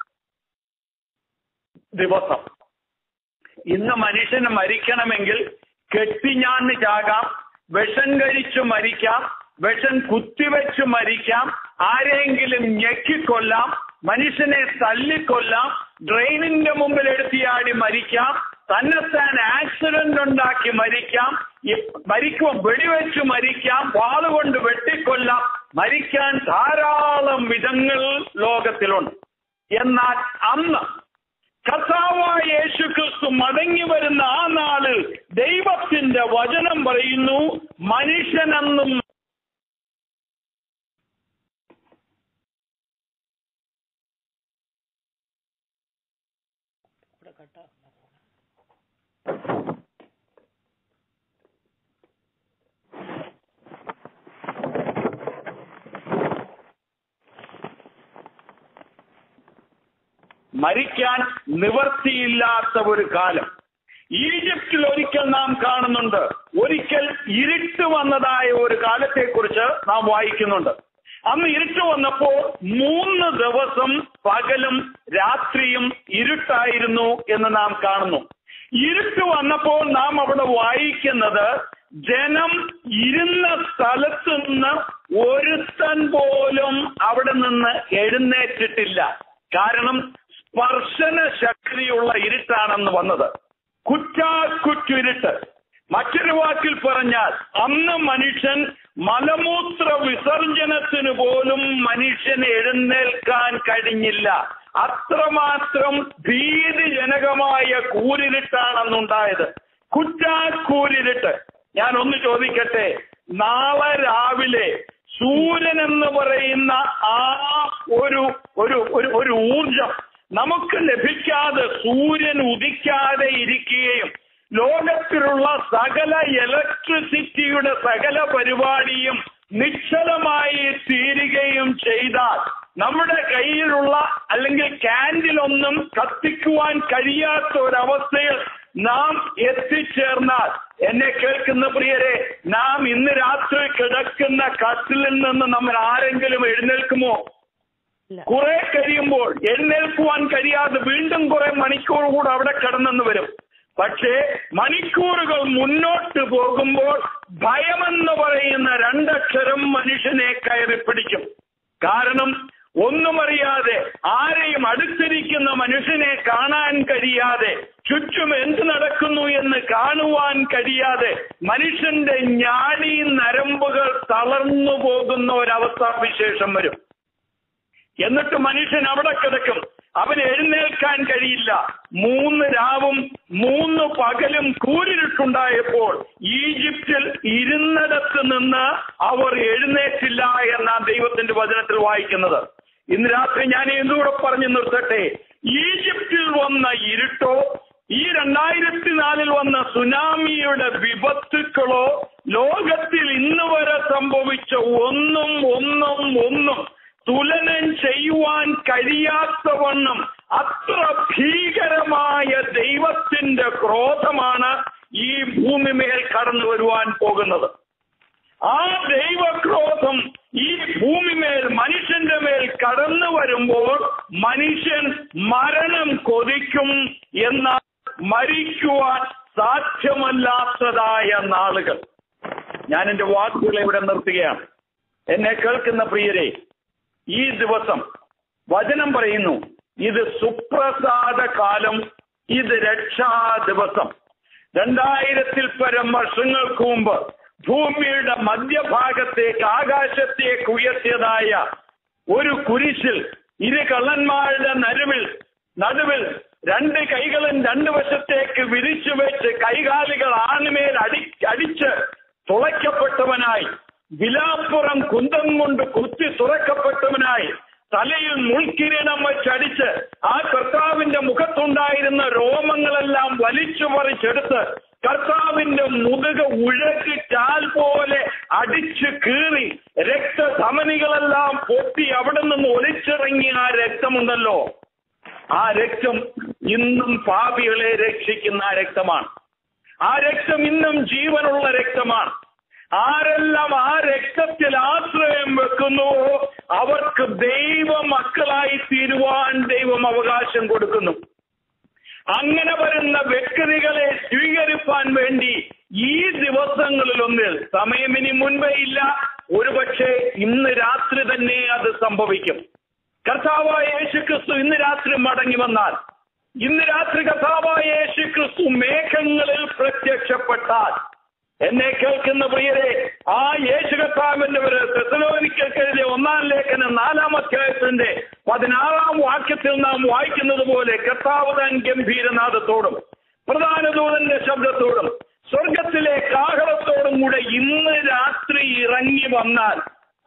ദിവസം ഇന്ന് മനുഷ്യന് മരിക്കണമെങ്കിൽ കെട്ടിഞ്ഞാന്ന് ചാകാം വിഷം കഴിച്ചു മരിക്കാം വിഷം കുത്തിവെച്ച് മരിക്കാം ആരെങ്കിലും ഞെക്കിക്കൊല്ലാം മനുഷ്യനെ തല്ലിക്കൊല്ലാം ഡ്രെയിനിന്റെ മുമ്പിൽ എടുത്തിയാടി മരിക്കാം തന്നെത്താൻ ആക്സിഡന്റ് ഉണ്ടാക്കി മരിക്കാം ഈ മരിക്കുമ്പോൾ വെടിവെച്ച് മരിക്കാം വാളുകൊണ്ട് വെട്ടിക്കൊല്ലാം മരിക്കാൻ ധാരാളം വിധങ്ങൾ ലോകത്തിലുണ്ട് എന്നാൽ അന്ന് കർത്താവായ യേശു ക്രിസ്തു മടങ്ങി വരുന്ന ആ നാളിൽ ദൈവത്തിന്റെ വചനം പറയുന്നു മനുഷ്യനെന്നും മരിക്കാൻ നിവർത്തിയില്ലാത്ത ഒരു കാലം ഈജിപ്തിൽ ബൈബിളിൽ ഒരിക്കൽ നാം കാണുന്നുണ്ട് ഒരിക്കൽ ഇരുട്ട് വന്നതായ ഒരു കാലത്തെക്കുറിച്ച് നാം വായിക്കുന്നുണ്ട് അന്ന് ഇരുട്ട് വന്നപ്പോൾ മൂന്ന് ദിവസം പകലും രാത്രിയും ഇരുട്ടായിരുന്നു എന്ന് നാം കാണുന്നു ഇരുട്ട് വന്നപ്പോൾ നാം അവിടെ വായിക്കുന്നത് ജനം ഇരുന്ന സ്ഥലത്ത് നിന്ന് ഒരുത്തൻ പോലും അവിടെ നിന്ന് എഴുന്നേറ്റിട്ടില്ല കാരണം സ്പർശന ശക്തിയുള്ള ഇരുട്ടാണെന്ന് വന്നത് കുറ്റാക്കുറ്റിരുട്ട് മറ്റൊരു വാക്കിൽ പറഞ്ഞാൽ അന്ന് മനുഷ്യൻ മലമൂത്ര വിസർജനത്തിന് പോലും മനുഷ്യന് എഴുന്നേൽക്കാൻ കഴിഞ്ഞില്ല അത്രമാത്രം ഭീതിജനകമായ കൂരിരുട്ടാണെന്നുണ്ടായത് കുറ്റാക്കൂരിരുട്ട് ഞാൻ ഒന്ന് ചോദിക്കട്ടെ നാളെ രാവിലെ സൂര്യൻ എന്ന് പറയുന്ന ആ ഒരു ഒരു ഒരു ഒരു ഊർജം നമുക്ക് ലഭിക്കാതെ സൂര്യൻ ഉദിക്കാതെ ഇരിക്കുകയും ലോകത്തിലുള്ള സകല ഇലക്ട്രിസിറ്റിയുടെ സകല പരിപാടിയും നിശ്ചലമായി തീരുകയും ചെയ്താൽ നമ്മുടെ കയ്യിലുള്ള അല്ലെങ്കിൽ ക്യാൻഡിലൊന്നും കത്തിക്കുവാൻ കഴിയാത്ത ഒരവസ്ഥയിൽ നാം എത്തിച്ചേർന്നാൽ എന്നെ കേൾക്കുന്ന പ്രിയരെ നാം ഇന്ന് രാത്രി കിടക്കുന്ന കട്ടിലിൽ നിന്ന് നമ്മൾ ആരെങ്കിലും എഴുന്നേൽക്കുമോ കുറെ കഴിയുമ്പോൾ എഴുന്നേൽക്കുവാൻ കഴിയാതെ വീണ്ടും കുറെ മണിക്കൂർ കൂടെ അവിടെ കിടന്നെന്ന് വരും പക്ഷേ മണിക്കൂറുകൾ മുന്നോട്ട് പോകുമ്പോൾ ഭയമെന്ന് പറയുന്ന രണ്ടക്ഷരം മനുഷ്യനെ കയറി പിടിക്കും കാരണം ഒന്നും അറിയാതെ ആരെയും അടുത്തിരിക്കുന്ന മനുഷ്യനെ കാണാൻ കഴിയാതെ ചുറ്റും എന്ത് നടക്കുന്നു എന്ന് കാണുവാൻ കഴിയാതെ മനുഷ്യന്റെ ഞാടി നരമ്പുകൾ തളർന്നു പോകുന്ന ഒരവസ്ഥാവിശേഷം വരും എന്നിട്ട് മനുഷ്യൻ അവിടെ കിടക്കും അവന് എഴുന്നേൽക്കാൻ കഴിയില്ല മൂന്ന് രാവും മൂന്ന് പകലും കൂരിരുട്ടുണ്ടായപ്പോൾ ഈജിപ്തിൽ ഇരുന്നിടത്ത് നിന്ന് അവർ എഴുന്നേറ്റില്ല എന്നാണ് ദൈവത്തിന്റെ വചനത്തിൽ വായിക്കുന്നത് ഇന്ന് രാത്രി ഞാൻ എന്തുകൂടെ പറഞ്ഞു നിർത്തട്ടെ ഈജിപ്തിൽ വന്ന ഇരുട്ടോ ഈ രണ്ടായിരത്തി നാലിൽ വന്ന സുനാമിയുടെ വിപത്തുക്കളോ ലോകത്തിൽ ഇന്ന് വരെ സംഭവിച്ച ഒന്നും ഒന്നും ഒന്നും തുലനം ചെയ്യുവാൻ കഴിയാത്തവണ്ണം അത്ര ഭീകരമായ ദൈവത്തിന്റെ ക്രോധമാണ് ഈ ഭൂമിമേൽ കടന്നു വരുവാൻ പോകുന്നത് ആ ദൈവക്രോധം ഈ ഭൂമിമേൽ മനുഷ്യന്റെ മേൽ കടന്നു വരുമ്പോൾ മനുഷ്യൻ മരണം കൊതിക്കും എന്നാൽ മരിക്കുവാൻ സാധ്യമല്ലാത്തതായ നാളുകൾ ഞാൻ എന്റെ വാക്കുകളെ ഇവിടെ നിർത്തുകയാണ് എന്നെ കേൾക്കുന്ന പ്രിയരെ ഈ ദിവസം വചനം പറയുന്നു ഇത് സുപ്രസാദ കാലം ഇത് രക്ഷാ ദിവസം രണ്ടായിരത്തിൽ പരം വർഷങ്ങൾക്ക് മുമ്പ് ഭൂമിയുടെ മധ്യഭാഗത്തേക്ക് ആകാശത്തേക്ക് ഉയർത്തിയതായ ഒരു കുരിശിൽ ഇരു കള്ളന്മാരുടെ നടുവിൽ നടുവിൽ രണ്ട് കൈകളും രണ്ട് വശത്തേക്ക് വിരിച്ചു വെച്ച് കൈകാലുകൾ ആണിമേൽ അടി അടിച്ച് തുളയ്ക്കപ്പെട്ടവനായി വിലാപ്പുറം കുന്തം കൊണ്ട് കുത്തി തുറക്കപ്പെട്ടവനായി തലയിൽ മുൾക്കിരീടം വെച്ചടിച്ച് ആ കർത്താവിന്റെ മുഖത്തുണ്ടായിരുന്ന രോമങ്ങളെല്ലാം വലിച്ചു പറിച്ചെടുത്ത് കർത്താവിന്റെ മുതുക ഉഴക്ക് ചാൽ പോലെ അടിച്ചു കീറി രക്തധമനികളെല്ലാം പൊട്ടി അവിടെ നിന്ന് ഒലിച്ചിറങ്ങിയ ആ രക്തമുണ്ടല്ലോ ആ രക്തം ഇന്നും പാപികളെ രക്ഷിക്കുന്ന ആ രക്തമാണ് ആ രക്തം ഇന്നും ജീവനുള്ള രക്തമാണ് ആരെല്ലാം ആ രക്തത്തിൽ ആശ്രയം വെക്കുന്നുവോ അവർക്ക് ദൈവ മക്കളായി തീരുവാൻ ദൈവം അവകാശം കൊടുക്കുന്നു അങ്ങനെ വരുന്ന വ്യക്തികളെ സ്വീകരിപ്പാൻ വേണ്ടി ഈ ദിവസങ്ങളിലൊന്നിൽ സമയം ഇനി മുൻപേ ഇല്ല ഒരുപക്ഷെ ഇന്ന് രാത്രി തന്നെ അത് സംഭവിക്കും കർത്താവായ യേശു ക്രിസ്തു ഇന്ന് രാത്രി മടങ്ങി വന്നാൽ ഇന്ന് രാത്രി കർത്താവായ യേശു ക്രിസ്തു മേഘങ്ങളിൽ പ്രത്യക്ഷപ്പെട്ടാൽ എന്നെ കേൾക്കുന്ന പ്രിയരെ ആ യേശു കർത്താവിന്റെ ഒരു തെസലോനിക്കെഴുതിയ ഒന്നാം ലേഖനം നാലാം അധ്യായത്തിന്റെ പതിനാറാം വാക്യത്തിൽ നാം വായിക്കുന്നത് പോലെ കർത്താവ് താൻ ഗംഭീരനാഥത്തോടും പ്രധാന ദൂതന്റെ ശബ്ദത്തോടും സ്വർഗത്തിലെ കാഹളത്തോടും കൂടെ ഇന്ന് രാത്രി ഇറങ്ങി വന്നാൽ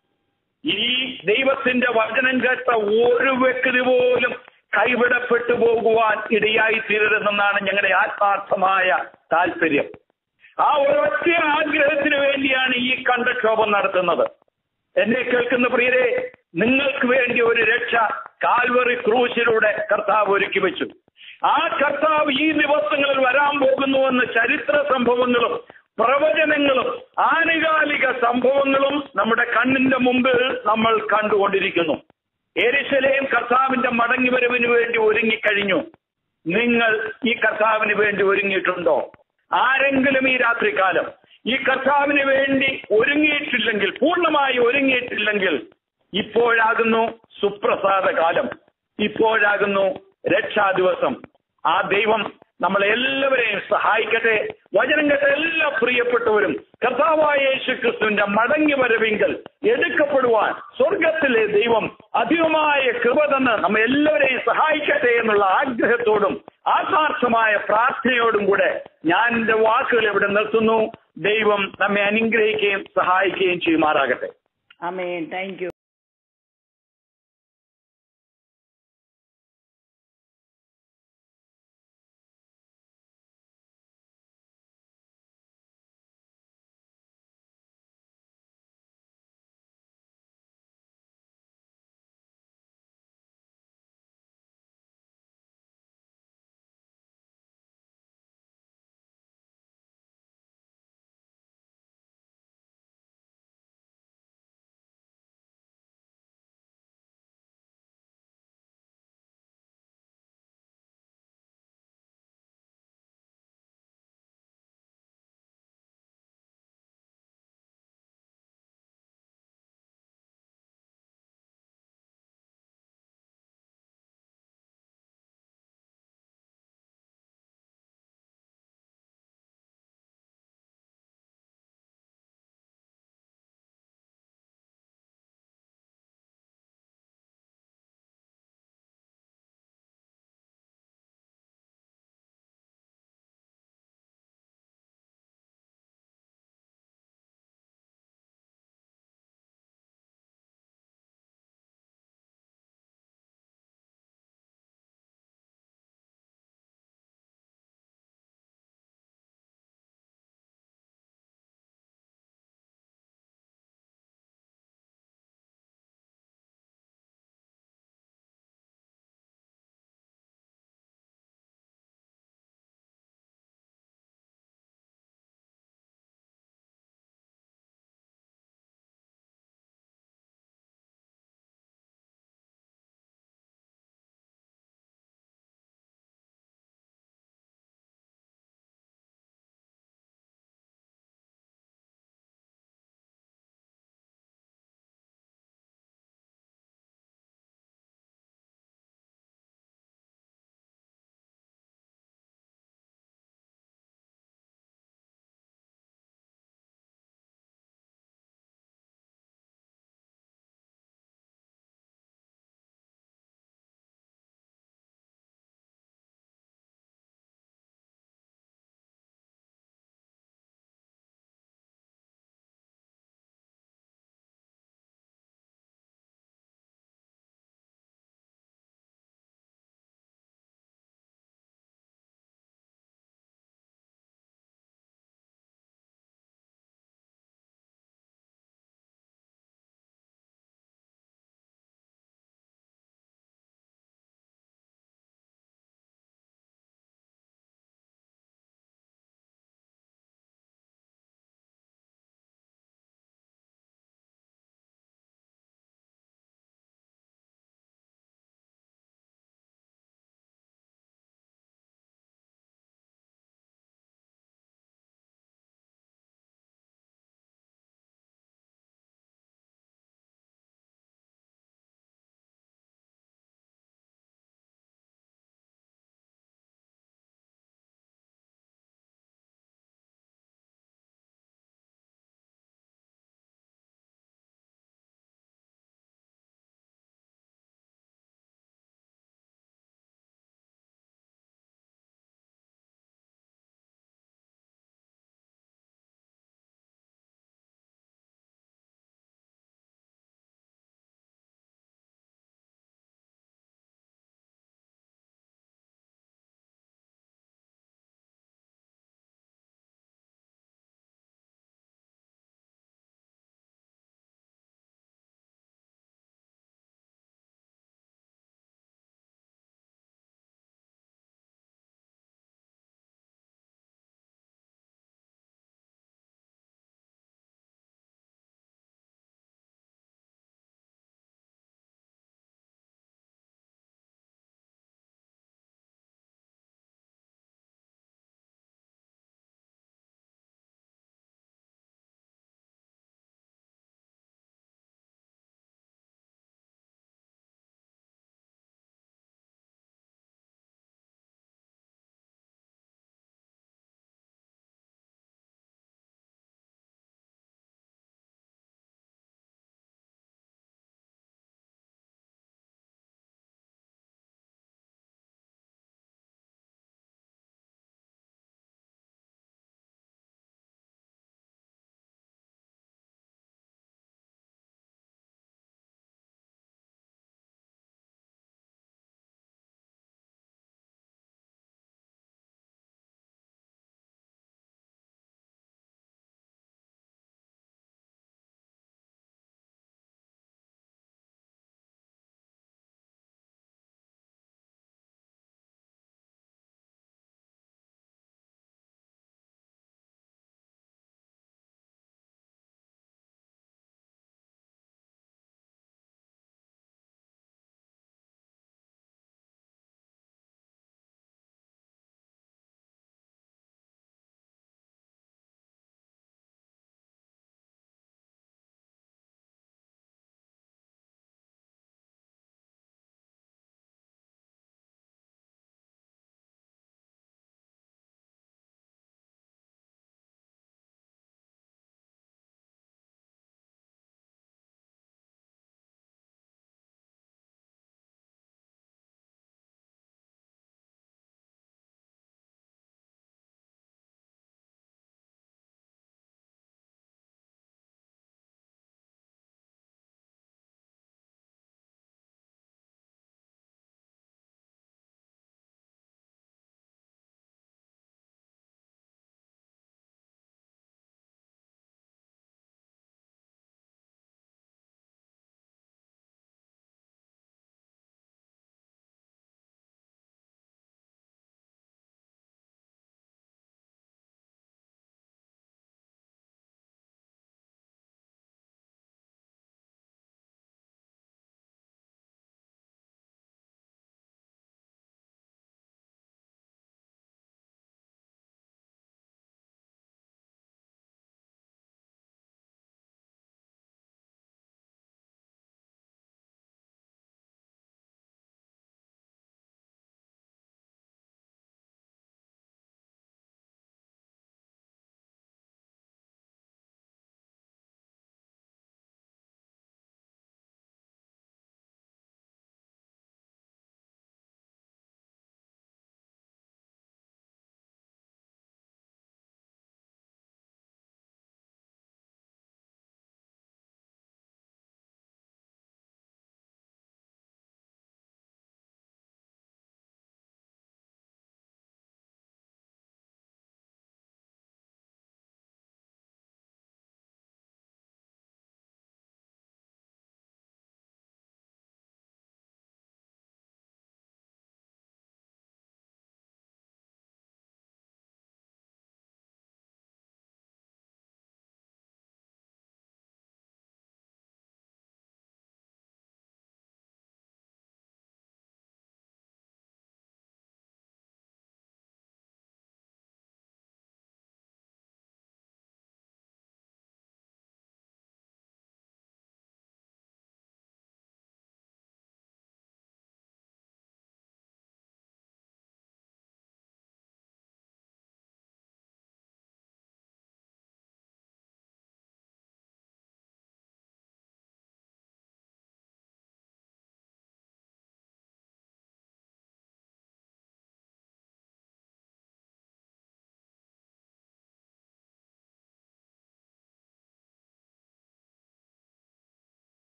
ഈ ദൈവത്തിന്റെ വചനം കേട്ട ഒരു വ്യക്തി പോലും കൈവിടപ്പെട്ടു പോകുവാൻ ഇടയായി തീരരുതെന്നാണ് ഞങ്ങളുടെ ആത്മാർത്ഥമായ താല്പര്യം ആ ഒരൊറ്റ ആഗ്രഹത്തിന് വേണ്ടിയാണ് ഈ കണ്ടക്ഷോഭം നടത്തുന്നത് എന്നെ കേൾക്കുന്ന പ്രിയരെ നിങ്ങൾക്ക് വേണ്ടി ഒരു രക്ഷ കാൽവറി ക്രൂശിലൂടെ കർത്താവ് ഒരുക്കി വെച്ചു ആ കർത്താവ് ഈ ദിവസങ്ങളിൽ വരാൻ പോകുന്നുവെന്ന് ചരിത്ര സംഭവങ്ങളും പ്രവചനങ്ങളും ആനുകാലിക സംഭവങ്ങളും നമ്മുടെ കണ്ണിന്റെ മുമ്പിൽ നമ്മൾ കണ്ടുകൊണ്ടിരിക്കുന്നു എരിശലേം കർത്താവിന്റെ മടങ്ങിവരവിന് വേണ്ടി ഒരുങ്ങിക്കഴിഞ്ഞു നിങ്ങൾ ഈ കർത്താവിന് വേണ്ടി ഒരുങ്ങിയിട്ടുണ്ടോ ആരെങ്കിലും ഈ രാത്രികാലം ഈ കർത്താവിന് വേണ്ടി ഒരുങ്ങിയിട്ടില്ലെങ്കിൽ പൂർണ്ണമായി ഒരുങ്ങിയിട്ടില്ലെങ്കിൽ ഇപ്പോഴാകുന്നു സുപ്രസാദ കാലം ഇപ്പോഴാകുന്നു രക്ഷാ ദിവസം ആ ദൈവം നമ്മളെ എല്ലാവരെയും സഹായിക്കട്ടെ വചനം കേട്ട എല്ലാ പ്രിയപ്പെട്ടവരും കർത്താവായ യേശു ക്രിസ്തുവിന്റെ മടങ്ങി വരവിങ്കൽ എടുക്കപ്പെടുവാൻ സ്വർഗത്തിലെ ദൈവം അധികമായ കൃപ തന്ന് നമ്മെ എല്ലാവരെയും സഹായിക്കട്ടെ എന്നുള്ള ആഗ്രഹത്തോടും ആത്മാർത്ഥമായ പ്രാർത്ഥനയോടും കൂടെ ഞാൻ എന്റെ വാക്കുകൾ ഇവിടെ നിർത്തുന്നു ദൈവം നമ്മെ അനുഗ്രഹിക്കുകയും സഹായിക്കുകയും ചെയ്യുമാറാകട്ടെ ആമേൻ താങ്ക്